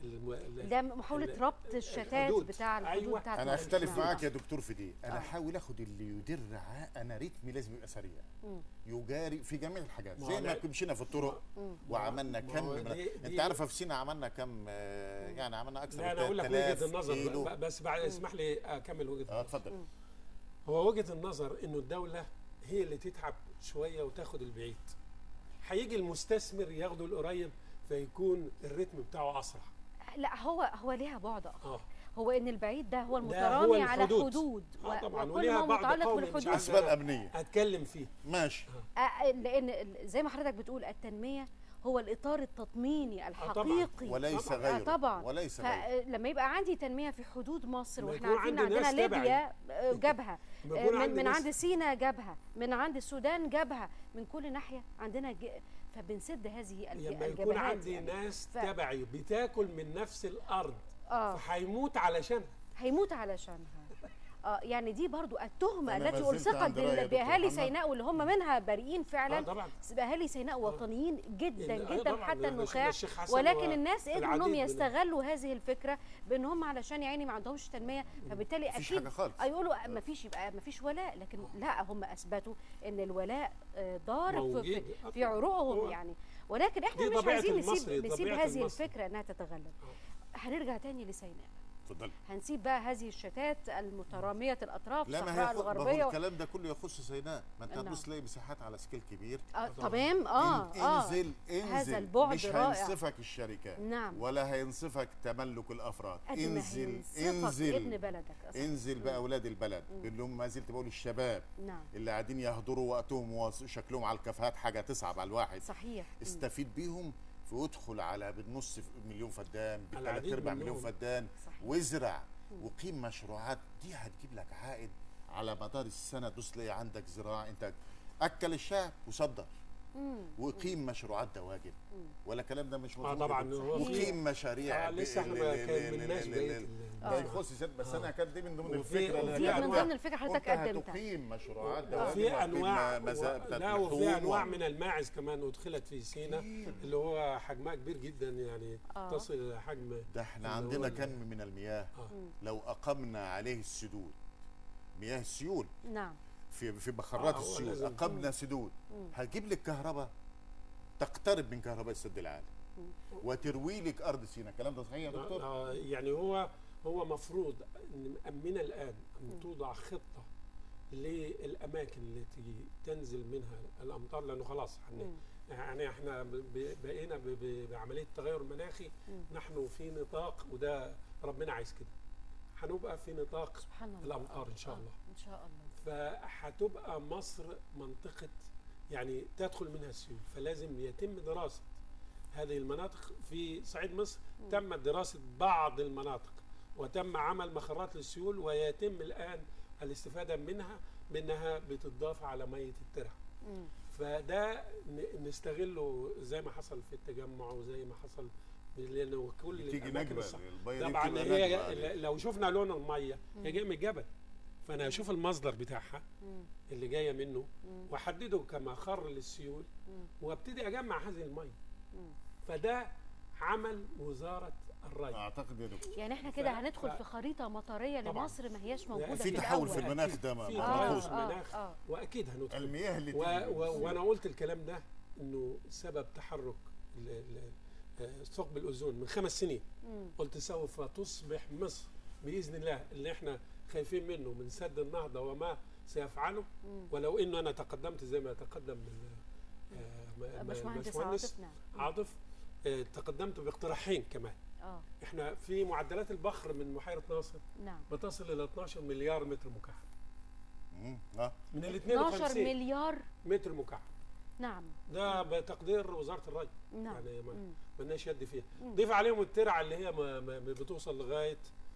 الم- ال- ده محاوله ال- ربط الشتات الحدود. بتاع الحدود أيوة. بتاعت انا مصر. اختلف نعم. معاك يا دكتور في دي انا آه. احاول اخد اللي يدر ع- انا رتمي لازم يبقى سريع مم. يجاري في جميع الحاجات ما زي هو ما ده- مشينا في الطرق مم. وعملنا ما كم هو من... دي- انت دي- عارف في سينا عملنا كم آه، يعني عملنا اكثر لا من انا اقول لك 3000 وجهه النظر كيلو. ب- بس بعد اسمح لي اكمل وجهه اه النظر اتفضل هو وجهه النظر انه الدوله هي اللي تتعب شويه وتاخد البعيد هيجي المستثمر ياخده القريب فيكون الريتم بتاعه اسرع لا هو هو ليها بعد اخر اه هو ان البعيد ده هو هو المترامي على الحدود. حدود آه طبعاً، وكل وليها ما هو بعد متعلق قومي مش بالحدود عارف اسباب امنيه اتكلم فيه ماشي آه، لان ال- زي ما حضرتك بتقول التنميه هو الاطار التطميني الحقيقي وليس طبعاً. آه غيره طبعا وليس غيره فلما يبقى عندي تنميه في حدود مصر لما واحنا يكون عارفين عندي عندنا ناس تبعي. ليبيا آه، جبهه لما آه، يكون من, عندي من ناس- عند سينا جبهه من عند السودان جبهه من كل ناحيه عندنا ج... فبنسد هذه الج... لما يكون الجبهات عندي يعني. ناس ف- تبعي بتاكل من نفس الارض اه فهيموت علشانها هيموت علشانها اه يعني دي برضو التهمه أنا التي ما زلت الصقت عند رأي يا بال- دكتور باهالي محمد. سيناء واللي هم منها بريئين آه فعلا طبعا اهالي سيناء وطنيين جدا آه جدا طبعاً، حتى ده النخاع الشيخ حسن ولكن الناس قدروا والعديد انهم من- يستغلوا هذه الفكره بان هم علشان يعني ما عندهمش تنميه فبالتالي مفيش اكيد حاجه خالص يقولوا ما فيش يبقى ما فيش ولاء لكن لا هم اثبتوا ان الولاء آه، دار في, موجود. في, في عروقهم هو- يعني ولكن احنا دي مش طبيعة عايزين المصري، نسيب نسيب طبيعة هذه المصري. الفكره انها تتغلب هنرجع تاني لسيناء اتفضل هنسيب بقى هذه الشتات المتراميه الاطراف لا ما الصحراء هي خ- ما هو الغربيه الكلام ده كله يخص سيناء ما انت نعم. هتبص تلاقي مساحات على سكيل كبير آه طبعاً. تمام اه إن- اه انزل انزل هذا البعد مش رائع. هينصفك الشركات نعم ولا هينصفك تملك الافراد قد ما انزل هينصفك ابن انزل بلدك أصلاً. انزل باولاد البلد اللي هم ما زلت بقول الشباب نعم اللي قاعدين يهدروا وقتهم وشكلهم على الكافيهات حاجه تصعب على الواحد صحيح مم. استفيد بيهم وادخل على بالنص مليون فدان بالثلاث العديد ارباع منهم. مليون فدان صحيح. وازرع وقيم مشروعات دي هتجيب لك عائد على مدار السنه تبص تلاقي عندك زراعه انتاج اكل الشعب وصدر مم. وقيم مشروعات دواجن ولا الكلام ده مش اه مظبوط طبعا كده؟ هو في وقيم مشاريع آه لسه احنا ل- ما ل- كان ل- مناش ل- بقيه ل- ال- ده آه. يخص سيد بس انا كانت دي من ضمن وفي- الفكره اللي وفي أنا من كنت- ضمن الفكره كنت حضرتك قدمتها هتقيم مشروعات آه. دواجن وفي وهتقيم انواع مزا- و- بتاعت لا وفي اللحوم انواع و- من الماعز كمان ادخلت في سينا كتير. اللي هو حجمها كبير جدا يعني آه. تصل الى حجم ده احنا اللي عندنا هو ال- كم من المياه آه. لو اقمنا عليه السدود مياه السيول نعم في في بخارات آه، هو السيول لازم. اقمنا سدود مم. هتجيب لك كهرباء تقترب من كهرباء السد العالي وتروي لك ارض سيناء الكلام ده صحيح يا دكتور آه، يعني هو هو مفروض ان مأمنة الان ان توضع خطه للاماكن التي تنزل منها الامطار لانه خلاص مم. احنا يعني احنا ب- ب- بقينا ب- ب- بعمليه التغير المناخي مم. نحن في نطاق وده ربنا عايز كده هنبقى في نطاق سبحان الله الامطار ان شاء آه، الله ان شاء الله فهتبقى مصر منطقة يعني تدخل منها السيول فلازم يتم دراسة هذه المناطق في صعيد مصر تمت دراسة بعض المناطق وتم عمل مخرات للسيول ويتم الآن الاستفادة منها بأنها بتضاف على مية الترع مم. فده ن- نستغله زي ما حصل في التجمع وزي ما حصل لأنه كل تيجي الأماكن نجبه الصح- الميه دي طبعا بتبقى هي نجبة عليه. لو شفنا لون الميه هي جايه من الجبل فانا اشوف المصدر بتاعها مم. اللي جايه منه مم. واحدده كمخر للسيول مم. وابتدي اجمع هذه الميه مم. فده عمل وزاره الري اعتقد يا دكتور يعني احنا كده ف- هندخل ف- في خريطه مطريه طبعاً. لمصر ما هياش موجوده في في تحول في الأول. المناخ ده ما- في ما آه، تغير ملحوظ. في آه، المناخ آه. واكيد هندخل المياه اللي و تيجي و من وانا قلت الكلام ده انه سبب تحرك ال- ال- آه، ثقب الاوزون من خمس سنين مم. قلت سوف تصبح مصر باذن الله اللي احنا خايفين منه من سد النهضه وما سيفعله مم. ولو انه انا تقدمت زي ما تقدم من آه، م- م- باشمهندس باشمهندس عاطف نعم عاطف آه، تقدمت باقتراحين كمان اه احنا في معدلات البخر من بحيره ناصر نعم بتصل الى 12 مليار متر مكعب مم. اه من ال 12 52 مليار متر مكعب نعم ده بتقدير وزاره الري نعم يعني ما مم. مالناش يد فيها مم. ضيف عليهم الترعه اللي هي ما ما بتوصل لغايه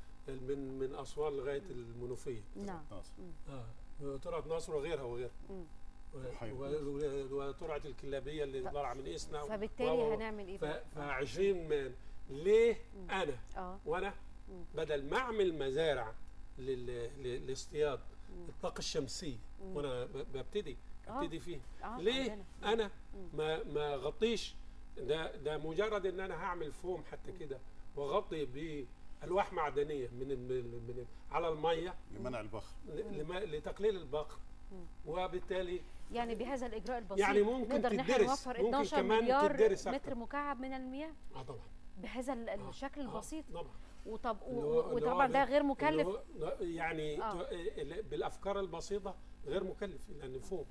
من من اسوان لغايه المنوفيه نعم ناصر. اه ترعه ناصر وغيرها وغيرها مم. و- الحيوة. و- و- وترعه الكلابيه اللي ف- طالعه من اسنا و- فبالتالي و- هنعمل ايه ف بقى؟ ف 20 مان ليه مم. انا اه وانا مم. بدل ما اعمل مزارع لل- ل- لاصطياد مم. الطاقه الشمسيه مم. وانا ب- ببتدي آه. ابتدي فيه اه ليه عندنا. انا مم. ما ما غطيش ده ده مجرد ان انا هعمل فوم حتى كده واغطي بالواح معدنيه من من من على الميه لمنع البخر ل- لما- لتقليل البقر وبالتالي يعني بهذا الاجراء البسيط يعني ممكن نقدر ان احنا تدرس، نوفر ممكن 12 كمان مليار تدرس أكتر. متر مكعب من المياه اه طبعا بهذا ال- آه، الشكل آه، البسيط طبعا وطب اللي هو- اللي هو وطبعا ده غير اللي مكلف هو يعني آه. تو- ال- بالافكار البسيطه غير مكلف لان فوق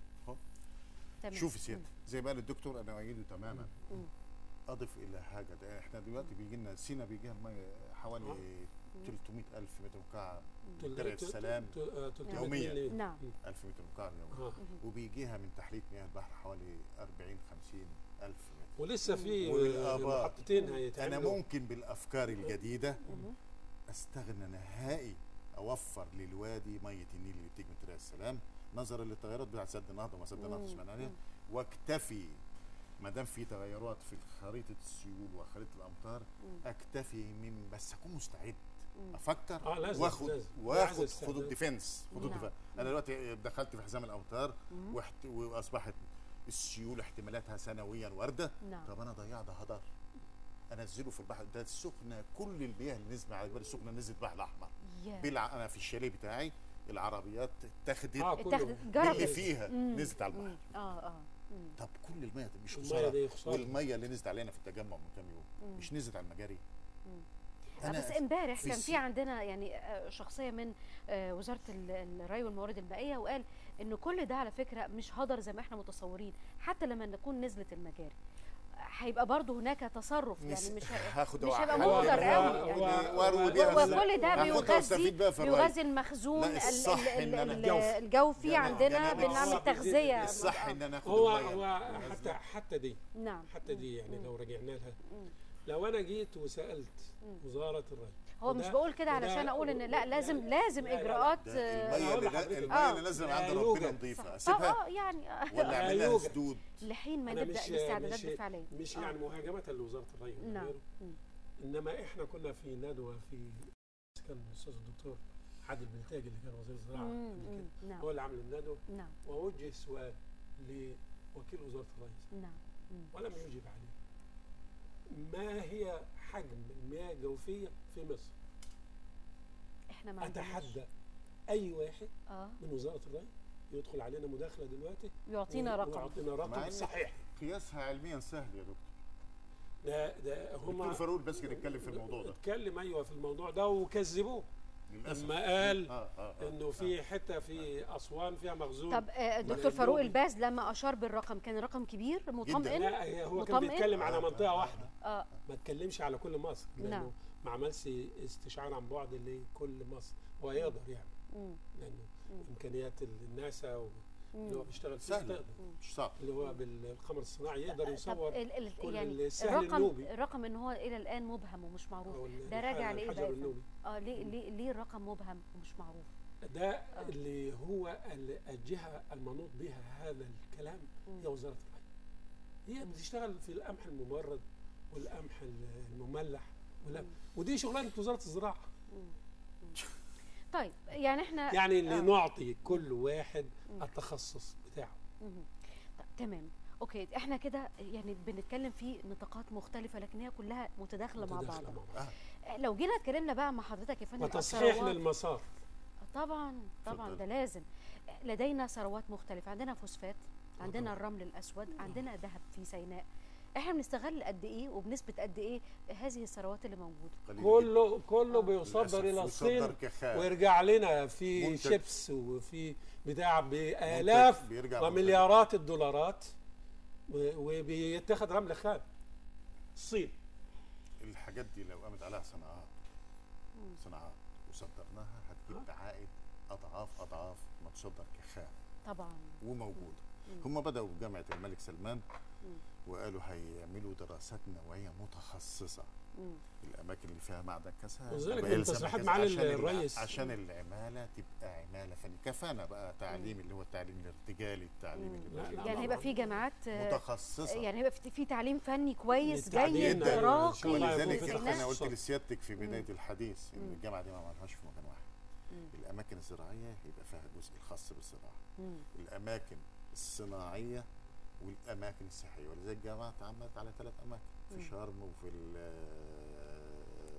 تمام شوفي سيادتك زي ما قال الدكتور انا اؤيده تماما مم. اضف الى حاجه ده احنا دلوقتي بيجي لنا سينا بيجيها الميه حوالي آه. 300 الف متر مكعب تل- درع تل- السلام تل- آه، 300 يومياً. ملي. نعم. مم. 1000 متر مكعب يوميا آه. وبيجيها من تحليه مياه البحر حوالي 40 50 الف متر ولسه في والآباء. محطتين انا هيتعملوا ممكن بالافكار الجديده مهم. استغنى نهائي اوفر للوادي ميه النيل اللي بتيجي من طريق السلام نظرا للتغيرات بتاعت سد النهضه وما سد النهضه مم. سمعنا عليها واكتفي ما دام في تغيرات في خريطه السيول وخريطه الامطار مم. اكتفي من بس اكون مستعد مم. افكر آه، لازم- واخد لازم. واخد لازم خطوط استعداد. ديفنس خطوط نعم. دفاع انا دلوقتي دخلت في حزام الامطار مم. واحت- واصبحت السيول احتمالاتها سنويا وارده نعم طب انا ضيعت هدر انزله في البحر ده السخنه كل المياه اللي نزلت على جبال السخنه نزلت البحر الاحمر يا. بلع انا في الشاليه بتاعي العربيات اتخذت اه اتاخدت كله جربت اللي فيها مم. نزلت على البحر مم. اه اه مم. طب كل المياه دي مش المية خساره دي خسارة. والميه اللي نزلت علينا في التجمع من كام يوم مم. مش نزلت على المجاري مم. أنا بس امبارح في كان الس- في عندنا يعني آه، شخصيه من آه، وزاره ال- الري والموارد المائيه وقال ان كل ده على فكره مش هدر زي ما احنا متصورين حتى لما نكون نزلت المجاري هيبقى برضه هناك تصرف نس- يعني مش ه- هاخد مش هيبقى وأحاول- مهدر هو- قوي هو- يعني هو- واروي هو- بيها هو- بس- وكل ده هاخدها بيغذي واستفيد بقى في الري. بيغذي المخزون لا، ال- الصح ال- إن أنا- ال- الجوف. الجوفي جنب- عندنا جنب- بنعمل آه، تغذيه الصح آه. ان انا اخد هو المية هو ونازلة. حتى حتى دي نعم حتى دي يعني مم. لو رجعنا لها مم. لو انا جيت وسالت مم. وزاره الري هو مش وده- بقول كده وده- علشان اقول ان لا وده- لازم لا، لازم لا، لا، اجراءات ده آه، المية أقول اللي لحضرتك. المية آه. اللي نازله من لا عند يوجد. ربنا نظيفه اه اسيبها اه يعني آه. ولا لا اعمل لها يوجد. سدود لحين ما أنا نبدا مش- الاستعدادات مش- الفعليه مش آه. يعني مهاجمه لوزاره الري ولا نعم غيره مم. انما احنا كنا في ندوه في كان الاستاذ الدكتور عادل بلتاج اللي كان وزير الزراعه مم. قبل كده مم. نعم هو اللي عامل الندوه نعم ووجه سؤال لوكيل وزاره الري نعم مم. ولم يجب عليه ما هي حجم المياه الجوفيه في مصر؟ احنا ما عندناش. اتحدى اي واحد اه من وزاره الري يدخل علينا مداخله دلوقتي يعطينا و- رقم ويعطينا مع رقم إن صحيح قياسها علميا سهل يا دكتور ده ده دكتور هم فاروق بس كده نتكلم في الموضوع ده اتكلم ايوه في الموضوع ده وكذبوه للاسف لما قال آه آه آه. انه في حته في اسوان فيها مخزون طب آه، دكتور النوبي. فاروق الباز لما اشار بالرقم كان رقم كبير مطمئن لا هي- هو كان مطمئن؟ بيتكلم على آه. منطقه واحده اه ما اتكلمش على كل مصر لانه نعم. ما عملش استشعار عن بعد لكل مصر هو يقدر يعمل مم. لانه مم. امكانيات الناسا و- اللي هو مم. بيشتغل فيها سهلة. تقدر مش صعب اللي هو بالقمر الصناعي يقدر طب يصور ال ال كل يعني السهل الرقم النوبي. الرقم ان هو الى الان مبهم ومش معروف أو ال- ده راجع الح- لايه الحجر بقى يا فندم؟ النوبي اه ليه ليه ليه الرقم مبهم ومش معروف ده اللي هو ال- الجهه المنوط بها هذا الكلام مم. هي وزاره الري هي بتشتغل في القمح الممرد والقمح المملح والقمح. مم. ودي شغلانه وزاره الزراعه مم. مم. طيب يعني احنا يعني اللي آه. نعطي كل واحد مم. التخصص بتاعه مهم. طب تمام اوكي احنا كده يعني بنتكلم في نطاقات مختلفه لكن هي كلها متداخله مع متداخلة بعضها مع بعض. آه. لو جينا اتكلمنا بقى مع حضرتك يا فندم وتصحيح الثروات- للمسار طبعا طبعا اتفضل. ده لازم لدينا ثروات مختلفه عندنا فوسفات عندنا طبعا. الرمل الاسود عندنا ذهب في سيناء احنا بنستغل قد ايه وبنسبه قد ايه هذه الثروات اللي موجوده قليل كله كله آه. بيصدر للأسف الى الصين ويصدر كخام. ويرجع لنا في منتج. شيبس وفي بتاع بالاف بيرجع ومليارات الدولارات و- وبيتاخد رمل خام الصين الحاجات دي لو قامت عليها صناعات مم. صناعات وصدرناها هتجيب عائد اضعاف اضعاف ما تصدر كخام طبعا وموجوده مم. هم بداوا بجامعه الملك سلمان مم. وقالوا هيعملوا دراسات نوعيه متخصصه مم. الاماكن اللي فيها معدن كذا وذلك يبقى من يلزم تصريحات كذا معالي عشان الع- الرئيس. عشان العماله تبقى عماله فنيه كفانا بقى تعليم اللي هو التعليم الارتجالي التعليم مم. اللي لا، بيجي لا، يعني هيبقى في جامعات آه، متخصصه يعني هيبقى في في تعليم فني كويس للتعليم جيد ده راقي إن شاء الله يكون ولذلك في انا تخصص. قلت لسيادتك في بدايه مم. الحديث ان مم. الجامعه دي ما عملهاش في مكان واحد مم. الاماكن الزراعيه هيبقى فيها الجزء الخاص بالزراعه مم. الاماكن الصناعيه والاماكن السياحيه ولذلك الجامعه اتعملت على ثلاث اماكن مم. في شرم وفي ال-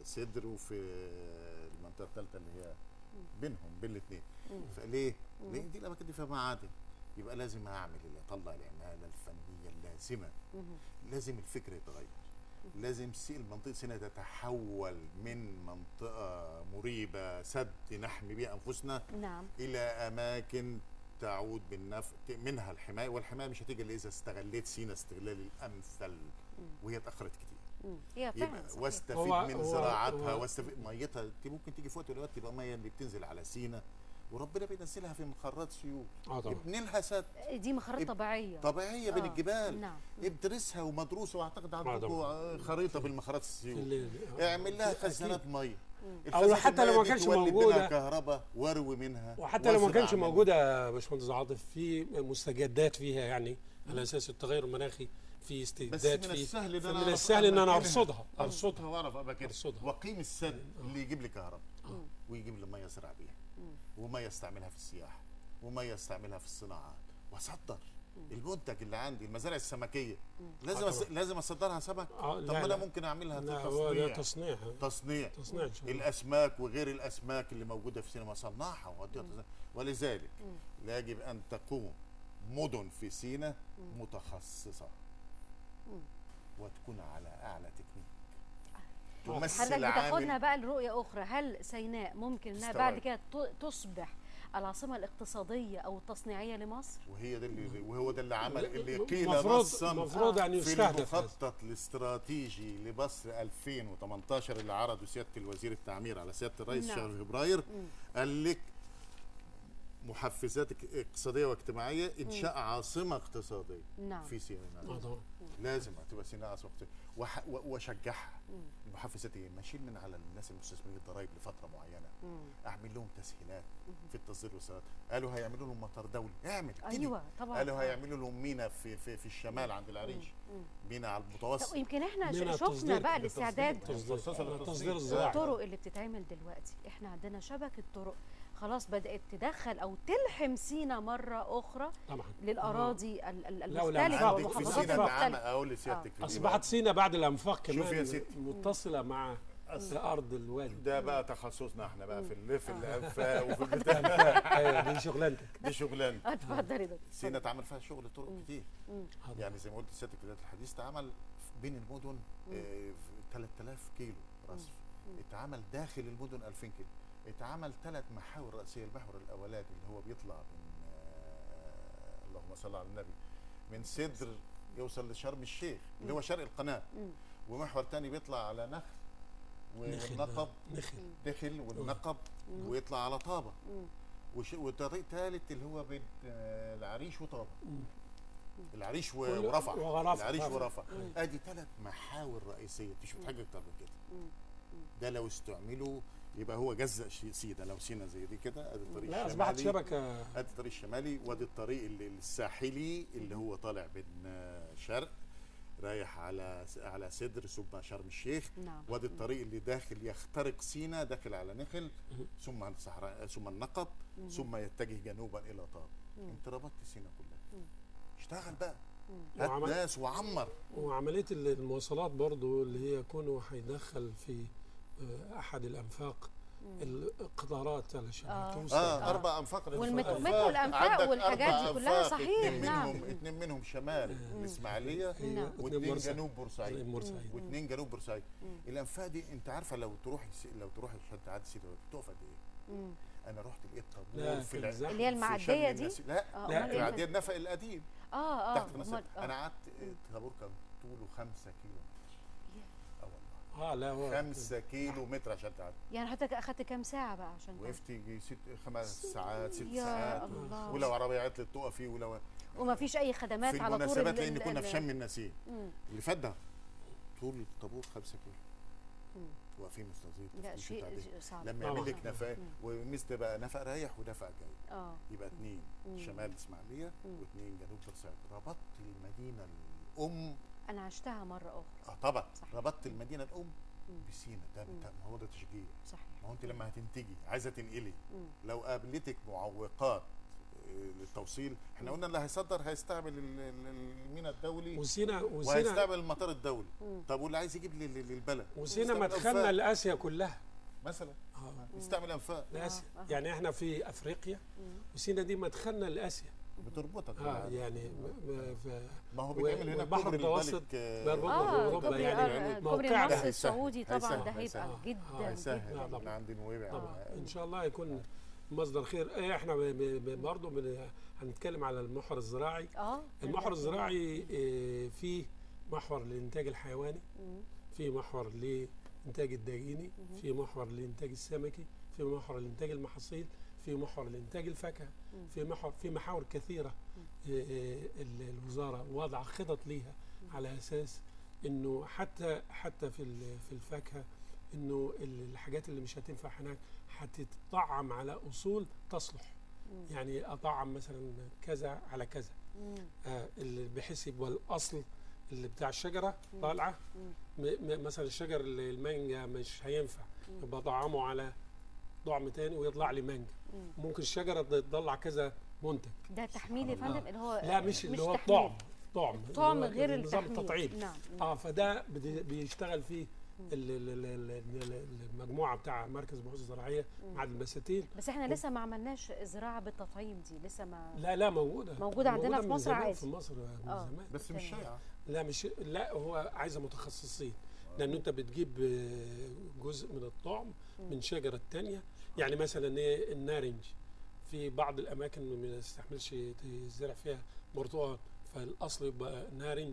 سدر وفي المنطقه الثالثه اللي هي مم. بينهم بين الاثنين مم. فليه؟ مم. لان دي الاماكن دي فيها معادن يبقى لازم اعمل اللي اطلع العماله الفنيه اللازمه مم. لازم الفكر يتغير لازم سي- منطقه سيناء تتحول من منطقه مريبه سد نحمي بها انفسنا نعم الى اماكن تعود بالنفع منها الحمايه والحمايه مش هتيجي الا اذا استغليت سينا استغلال الامثل وهي اتاخرت كتير مم. هي يبقى فعلا صحيح. واستفيد هو- من هو- زراعتها هو- واستفيد ميتها انت ممكن تيجي في وقت من الاوقات تبقى ميه اللي بتنزل على سينا وربنا بينزلها في مخرات سيول اه طبعا ابني لها سد دي مخارج اب- طبيعيه طبيعيه بين آه. الجبال نعم ادرسها ومدروسه واعتقد آه عندكم طبعا. خريطه بالمخارات في السيول الليل. اعمل لها أكيد. خزانات ميه مم. أو الخزانات حتى لو المية ما دي كانش تولد موجودة. منها كهرباء واروي منها وحتى لو ما وازرع كانش منها. موجوده يا باشمهندس عاطف في مستجدات فيها يعني على اساس التغير المناخي في بس استجداد من في السهل ان فمن انا أعرف السهل ان انا أماكنها. ارصدها ارصدها ارصدها واعرف اماكنها أرصدها. واقيم السد آه. اللي يجيب لي كهرباء مم. ويجيب لي ميه ازرع بيها مم. وميه استعملها في السياحه وميه استعملها في الصناعات واصدر المنتج اللي عندي المزارع السمكيه لازم آه أس... طبعا. لازم اصدرها سمك آه طب لا ما انا لا ممكن اعملها لا هو ده تصنيع تصنيع تصنيع تصنيع ان شاء الله الاسماك وغير الاسماك اللي موجوده في سينما صنعها وأوديها تصنيع. ولذلك مم. لا يجب ان تقوم مدن في سينا متخصصه مم. وتكون على اعلى تكنيك آه. تمثل حضرتك بتاخدنا عامل بقى لرؤيه اخرى هل سيناء ممكن انها تستوعب. بعد كده ت- تصبح العاصمه الاقتصاديه او التصنيعيه لمصر وهي ده اللي وهو ده اللي عمل اللي قيل المفروض نصا المفروض يعني في يستهدف هذا. المخطط الاستراتيجي لمصر 2018 اللي عرضه سياده الوزير التعمير على سياده الرئيس نعم. شهر فبراير مم. قال لك محفزات اك- اقتصاديه واجتماعيه انشاء عاصمه اقتصاديه نعم في سيناء اه طبعا لازم تبقى سيناء عاصمه اقتصاديه وح- و- واشجعها مم. المحفزات ايه؟ ما اشيل من على الناس المستثمرين الضرائب لفتره معينه مم. اعمل لهم تسهيلات في التصدير والصناعات قالوا هيعملوا لهم مطار دولي اعمل ابتدي. ايوه طبعا قالوا آه. هيعملوا لهم مينا في في في الشمال عند العريش مم. مينا على طب المتوسط يمكن احنا ش- منها شفنا التصدير بقى كده، الاستعداد تصدير مخصصة للتصدير. التصدير الزراعي الطرق اللي بتتعمل دلوقتي احنا عندنا شبكه طرق خلاص بدات تدخل او تلحم سينا مره اخرى طبعا للاراضي ال- ال- لا، ولا المختلفه عندك عندك في والمحافظات سينا اتعمل المختلفه اقول لسيادتك في دي اصبحت بقى. سينا بعد الانفاق شوف يا كمان ستي. متصله مع ارض الوادي ده بقى تخصصنا احنا بقى في اللي في الانفاق وفي البتاع ايوه دي شغلانتك دي شغلانه اتفضل يا دكتور سينا اتعمل فيها شغل طرق كتير مم. يعني زي ما قلت سيادتك في بدايه الحديث اتعمل بين المدن آه، في 3000 كيلو رصف اتعمل داخل المدن 2000 كيلو اتعمل ثلاث محاور رئيسيه المحور الاولاني اللي هو بيطلع من آه، اللهم صل على النبي من سدر يوصل لشرم الشيخ اللي هو شرق القناه مم. ومحور تاني بيطلع على نخل نخل والنقب نخل دخل والنقب مم. ويطلع على طابه مم. وش- وطريق ثالث اللي هو بين آه، العريش وطابه مم. العريش و- وال- ورفح ورفح العريش طبعا. ورفح مم. ادي ثلاث محاور رئيسيه مش محتاج اكتر من كده مم. ده لو استعملوا يبقى هو جزء شي- سيده لو سينا زي دي كده ادي الطريق لا اصبحت الشمالي شبكه ادي الطريق الشمالي وادي الطريق اللي- الساحلي اللي هو طالع من آه، شرق رايح على س- على سدر ثم شرم الشيخ نعم وادي الطريق اللي داخل يخترق سينا داخل على نخل ثم الصحراء ثم النقب ثم يتجه جنوبا الى طاب انت ربطت سينا كلها اشتغل بقى هات وعمل- ناس وعمر وعمليه ال- المواصلات برضو اللي هي كونه هيدخل في آه، احد الانفاق القطارات علشان آه. توصل اه اربع انفاق والمترو أنفاق. والأنفاق عندك والحاجات أربع دي كلها أنفاق، صحيح، اتنين نعم. منهم اتنين منهم شمال الاسماعيليه نعم. واثنين بورسعيد. جنوب بورسعيد بورسعيد واثنين جنوب بورسعيد الانفاق دي انت عارفه لو تروح لو تروح عشان تعدي سيده بتقف قد ايه؟ مم. انا رحت لقيت لا، طابور في في الع- الزحمة. اللي هي في المعدية شم دي؟ النسيم. لا آه، لا، أمال إيه؟ المعديه النفق القديم اه اه تحت قناه أمال- السد. آه. انا قعدت طابور كان طوله 5 كيلو متر اه والله اه لا هو 5 كيلو متر عشان تعدي يعني حضرتك اخدت كام ساعه بقى عشان تعمل؟ وقفت يجي ست خمس ساعات ست يا ساعات الله. ولو عربيه عطلت تقفي ولو وما فيش اي خدمات في على طول المناسبات ال- لان ال- كنا في ال- شم النسيم مم. اللي فات ده طول الطابور 5 كيلو مم. واقفين مستنظرين لا تفتيش شيء وتعديل. شيء صعب لما طبعا. يعمل لك نفق مم. ومثل بقى نفق رايح ونفق جاي اه يبقى اثنين مم. شمال الاسماعيليه مم. واثنين جنوب بورسعيد ربطت المدينه الام انا عشتها مره اخرى اه طبعا صح. ربطت المدينه الام مم. بسينا ده مم. ده- ما هو ده تشجيع صحيح ما هو انت لما هتنتجي عايزه تنقلي مم. لو قابلتك معوقات للتوصيل احنا قلنا اللي هيصدر هيستعمل ال- ال- الميناء الدولي وسينا وسينا وهيستعمل المطار الدولي طب واللي عايز يجيب لي- لي- للبلد وسينا يستعمل مدخلنا أنفاق لاسيا كلها مثلا آه. يستعمل انفاق لاسيا آه، آه. يعني احنا في افريقيا وسينا دي مدخلنا لاسيا بتربطك اه بالعالم. يعني م- م- ف- ما هو و- بيتعمل هنا والبحر كوبري المتوسط الملك آه، بيربطنا اه بأوروبا كوبري يعني آه، كوبري موقعنا النصر هيسهل- السعودي طبعا هيسهل- ده هيبقى هيسهل. جدا آه، هيسهل لا، طبعا. من عند نويبع طبعا آه. ان شاء الله يكون مصدر خير إيه احنا ب- ب- ب- برضه بن- هنتكلم على المحور الزراعي اه المحور الزراعي آه، فيه محور للانتاج الحيواني مم. في محور للانتاج الداجيني في محور للانتاج السمكي في محور للانتاج المحاصيل في محور لانتاج الفاكهه مم. في محور في محاور كثيره آه، آه، ال- الوزاره وضع خطط ليها على اساس انه حتى حتى في ال- في الفاكهه انه ال- الحاجات اللي مش هتنفع هناك هتطعم على اصول تصلح مم. يعني اطعم مثلا كذا على كذا مم. آه، اللي بحيث يبقى الاصل اللي بتاع الشجره مم. طالعه مم. م- م- مثلا الشجر اللي المانجا مش هينفع مم. يبقى طعمه على طعم تاني ويطلع لي مانجا مم. ممكن الشجره تطلع كذا منتج ده تحميل يا سبحان فندم اللي هو لا مش اللي هو تحميل. الطعم طعم طعم اللي هو غير نظام التحميل التطعيم نعم مم. اه فده بد- بيشتغل فيه ال- ال- ال- ال- ال- المجموعه بتاع مركز البحوث الزراعيه مع البساتين بس احنا لسه ما عملناش زراعه بالتطعيم دي لسه ما لا لا موجوده موجودة عندنا في من مصر زمان عادي. في مصر من آه. زمان بس مش تمام. شائعه لا مش لا هو عايزه متخصصين لان انت بتجيب آه، جزء من الطعم من شجره تانية يعني مثلا ايه النارنج في بعض الاماكن ما يستحملش يزرع فيها برتقال فالاصل يبقى نارنج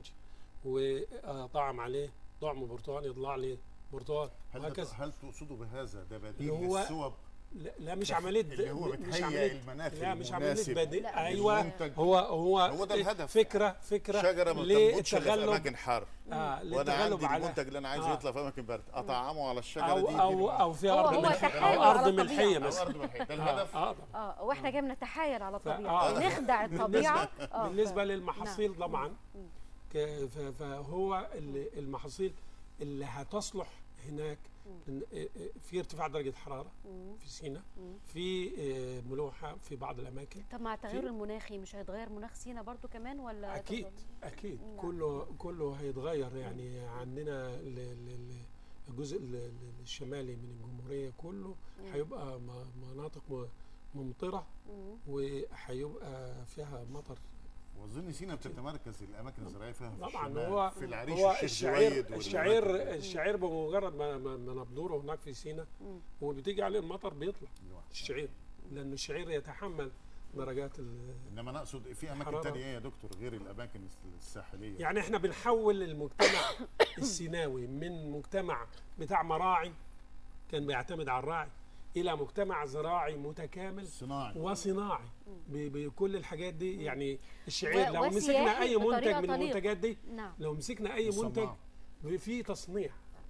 وطعم عليه طعم برتقال يطلع لي برتقال هل وهكذا هل تقصدوا بهذا ده بديل اللي هو للسوب لا, لا مش عمليه اللي هو مش بتهيئ عمليه المناخ لا مش عمليه المناسب بديل لا، ايوه للمنتج. هو هو هو ده الهدف. فكره فكره شجره ما تنبتش إلا في للتغلب اماكن حر آه وانا للتغلب عندي على المنتج اللي انا عايزه آه. يطلع في اماكن برد اطعمه على الشجره او دي او يديني- او في هو- ارض هو ملحيه تحايل او على ارض الطبيعة. ملحيه أو مثلا ارض محيط ده آه، الهدف اه طبعا اه واحنا جاي نتحايل على ف- الطبيعه آه. نخدع الطبيعه اه بالنسبه ف- للمحاصيل طبعا مم. ك- ف- فهو ال- المحاصيل اللي هتصلح هناك مم. إن- آه، آه، في ارتفاع درجه حراره مم. في سيناء مم. في آه، ملوحه في بعض الاماكن طب مع التغير في- المناخي مش هيتغير مناخ سينا برضو كمان ولا اكيد تفضل؟ اكيد نعم. كله كله هيتغير يعني عندنا ال- ال- ال- الجزء ال- ال- الشمالي من الجمهوريه كله مم. هيبقى م- مناطق م- ممطره مم. وهيبقى فيها مطر واظن سينا بتتمركز الاماكن الزراعيه فيها في طبعا الشمال، هو في العريش هو الشيخ الشعير زويد الشعير والأماكن دي. الشعير بمجرد ما ما ما نبذره هناك في سينا مم. وبتيجي عليه المطر بيطلع لوحده. الشعير لان الشعير يتحمل درجات ال- انما انا اقصد في اماكن حرارة. تانية ايه يا دكتور غير الاماكن الساحليه يعني احنا بنحول المجتمع السيناوي من مجتمع بتاع مراعي كان بيعتمد على الراعي الى مجتمع زراعي متكامل صناعي وصناعي ب- بكل الحاجات دي يعني الشعير و- لو مسكنا وسياحي اي منتج بطريقة من طليقة. المنتجات دي نعم لو مسكنا اي مصنع. منتج في تصنيع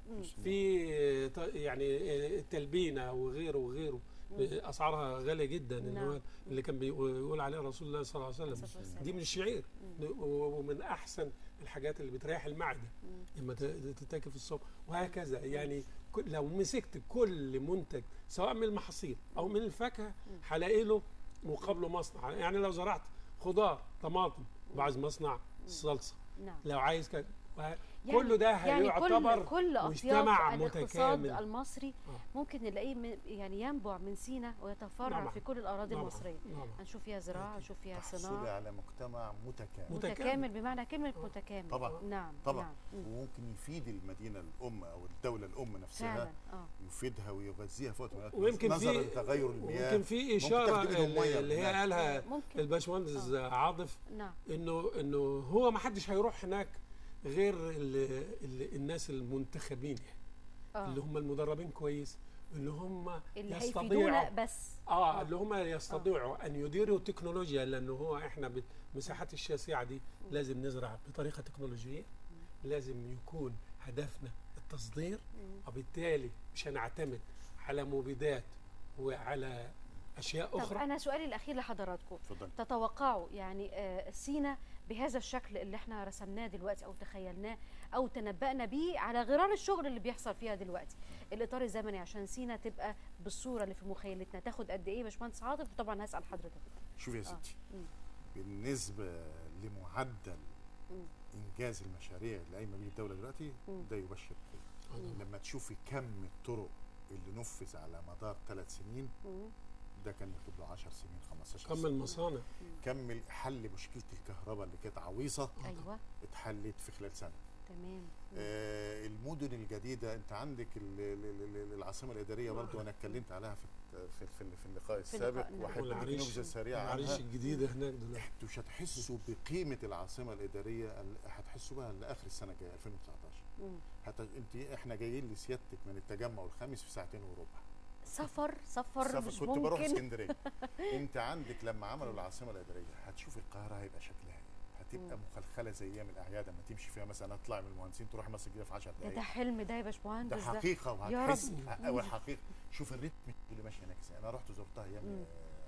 في ت- يعني التلبينه وغيره وغيره اسعارها غاليه جدا اللي نعم. هو اللي كان بيقول عليها رسول الله صلى الله عليه الصلاة وسلم والسلام. دي من الشعير ومن احسن الحاجات اللي بتريح المعده لما ت- تتاكل في الصبح وهكذا يعني كل- لو مسكت كل منتج سواء من المحاصيل او من الفاكهه هلاقي له مقابله مصنع يعني لو زرعت خضار طماطم وعايز مصنع صلصه نعم لو عايز كده وه- يعني- كله ده يعني هيعتبر كل كل مجتمع اطياف الاقتصاد متكامل. المصري آه. ممكن نلاقيه من- يعني ينبع من سينا ويتفرع طبعاً. في كل الاراضي طبعاً. المصريه طبعاً. هنشوف فيها زراعه هنشوف فيها تحصلي صناعه على مجتمع متكامل متكامل. متكامل بمعنى كلمه متكامل طبعاً. نعم طبعا نعم. مم. وممكن يفيد المدينه الام او الدوله الام نفسها فعلا اه يفيدها ويغذيها في وقت من الأوقات. ويمكن نظرا في لتغير المياه ويمكن في ممكن اشاره تاخدي منهم مية اللي هي هناك. قالها ممكن الباشمهندس عاطف نعم انه انه هو ما حدش هيروح هناك غير ال ال الناس المنتخبين يعني اه اللي هم المدربين كويس اللي هم اللي يستطيعوا هيفيدونا بس اه اللي هم يستطيعوا ان يديروا تكنولوجيا لانه هو احنا بالمساحات الشاسعه دي لازم نزرع بطريقه تكنولوجيه لازم يكون هدفنا التصدير وبالتالي مش هنعتمد على مبيدات وعلى اشياء طب اخرى انا سؤالي الاخير لحضراتكم اتفضل تتوقعوا يعني آه، سينا بهذا الشكل اللي احنا رسمناه دلوقتي او تخيلناه او تنبأنا بيه على غرار الشغل اللي بيحصل فيها دلوقتي الاطار الزمني عشان سينا تبقى بالصوره اللي في مخيلتنا تاخد قد ايه يا باشمهندس عاطف طبعا هسال حضرتك شوف يا آه. ستي مم. بالنسبه لمعدل مم. انجاز المشاريع اللي قايمه بيه الدوله دلوقتي مم. ده يبشر بخير آه. لما تشوفي كم الطرق اللي نفذ على مدار ثلاث سنين مم. ده كان ياخد له 10 سنين 15 كم سنه المصانع كم حل مشكله الكهرباء اللي كانت عويصه ايوه اتحلت في خلال سنه تمام مم. آه المدن الجديده انت عندك ال- ال- ال- ال- العاصمه الاداريه برضو انا اتكلمت عليها في في في, في اللقاء في اللقاء، السابق نعم. واحب اديك والعريش نبذه سريعه العريش عنها الجديده هناك دلوقتي انتوا مش هتحسوا بقيمه العاصمه الاداريه ال- هتحسوا بها لاخر السنه الجايه 2019 مم. حتى انت احنا جايين لسيادتك من التجمع الخامس في ساعتين وربع سفر سفر سفر مش كنت بروح ممكن اسكندريه انت عندك لما عملوا العاصمه الاداريه هتشوف القاهره هيبقى شكلها ايه هتبقى مم. مخلخله زي ايام الاعياد لما تمشي فيها مثلا اطلع من المهندسين تروح مصر الجديده في 10 ده, دقائق ده حلم ده يا ده باشمهندس ده حقيقه يا وهتحس رب. اول حقيقه شوف الريتم اللي ماشي هناك ازاي. انا رحت زرتها ايام مم.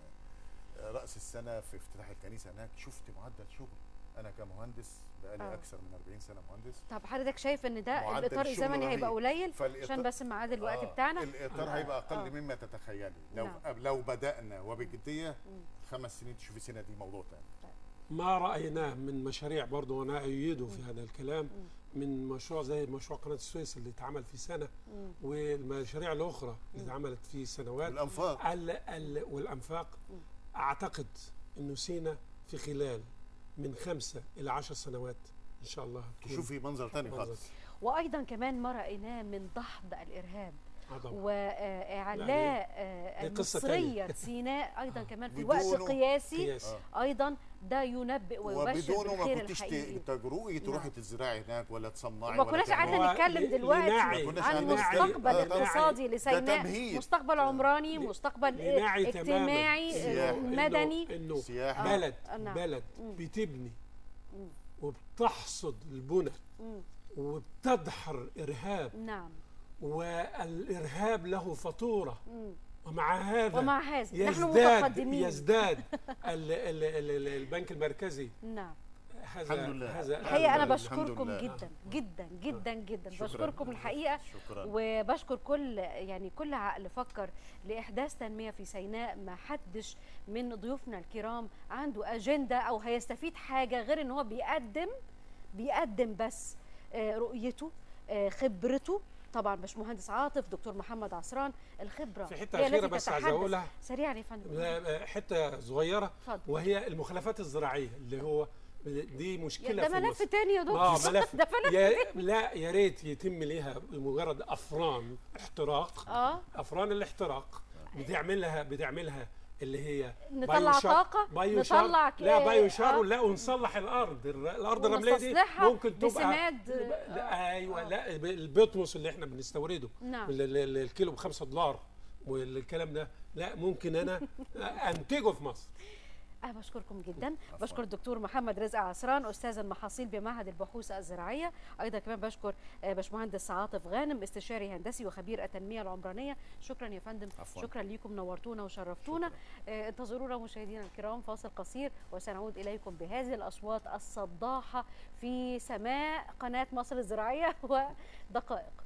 آه، راس السنه في افتتاح الكنيسه هناك شفت معدل شغل انا كمهندس بقالي آه. اكثر من 40 سنه مهندس طب حضرتك شايف ان ده معدل الاطار الشغل الزمني هيبقى رهيب. قليل فالإطار- عشان بس ميعاد الوقت آه، بتاعنا الاطار آه. هيبقى اقل آه. مما تتخيلي لو نعم. لو بدانا وبجديه مم. خمس سنين تشوفي سنه دي موضوع تاني ما رايناه من مشاريع برضه وانا اؤيده في هذا الكلام من مشروع زي مشروع قناه السويس اللي اتعمل في سنه مم. والمشاريع الاخرى اللي اتعملت في سنوات الانفاق ال ال والانفاق مم. اعتقد انه سينا في خلال من خمسه الى عشر سنوات ان شاء الله هتكون تشوفي منظر تاني منظر. خالص وايضا كمان ما رايناه من دحض الارهاب آه طبعا. واعلاء آه، دي قصة المصريه سيناء ايضا كمان في بدونه وقت قياسي قياس. آه. ايضا ده ينبئ ويبشر وبدونه ما بالخير كنتش الحقيقي تجرؤي تروحي نعم. تزرعي هناك ولا تصنعي وما ولا كناش تعملي. قعدنا هو نتكلم ل- دلوقتي لنعي- ما كناش عن عندنا مستقبل آه، طبعاً. اقتصادي ده لسيناء تمهيد. مستقبل عمراني مستقبل لنعي تماماً اجتماعي سياحي. آه، مدني إنه- انه سياحه بلد آه، نعم. بلد مم. بتبني مم. وبتحصد البنى مم. وبتدحر ارهاب نعم والارهاب له فاتوره مم. ومع هذا ومع هذا نحن يزداد متقدمين يزداد ال ال ال ال البنك المركزي نعم هذا الحمد لله. هذا الحقيقه انا الحمد بشكركم لله. جدا جدا جدا جدا شكراً. بشكركم الحقيقه شكرا وبشكر كل يعني كل عقل فكر لاحداث تنميه في سيناء ما حدش من ضيوفنا الكرام عنده اجنده او هيستفيد حاجه غير ان هو بيقدم بيقدم بس آه، رؤيته آه، خبرته طبعا باشمهندس عاطف دكتور محمد عصران الخبره في حته هي اخيره التي بس عايز تتحدث. اقولها سريعا يا فندم لا، حته صغيره اتفضل وهي المخلفات الزراعيه اللي هو دي يا مشكله ده في ملف مصر. تاني يا دكتور اه ملف ده ملف يا لا يا ريت يتم ليها مجرد افران احتراق اه افران الاحتراق بتعملها بتعملها اللي هي نطلع بايوشار- طاقه بايوشار نطلع ك- لا بايوشار آه. لا ونصلح الارض الر- الارض الرمليه دي ونستصلحها ممكن تبقى بسماد لا ايوه آه. لا البطمس اللي احنا بنستورده نعم ال- ال- ال- الكيلو ب 5 دولار والكلام ده لا ممكن انا انتجه في مصر أنا بشكركم جدا بشكر الدكتور محمد رزق عصران أستاذ المحاصيل بمعهد البحوث الزراعية أيضا كمان بشكر آه، باشمهندس عاطف غانم استشاري هندسي وخبير التنمية العمرانية شكرا يا فندم عفواً. شكرا ليكم نورتونا وشرفتونا آه، انتظرونا مشاهدينا الكرام فاصل قصير وسنعود إليكم بهذه الأصوات الصداحة في سماء قناة مصر الزراعية ودقائق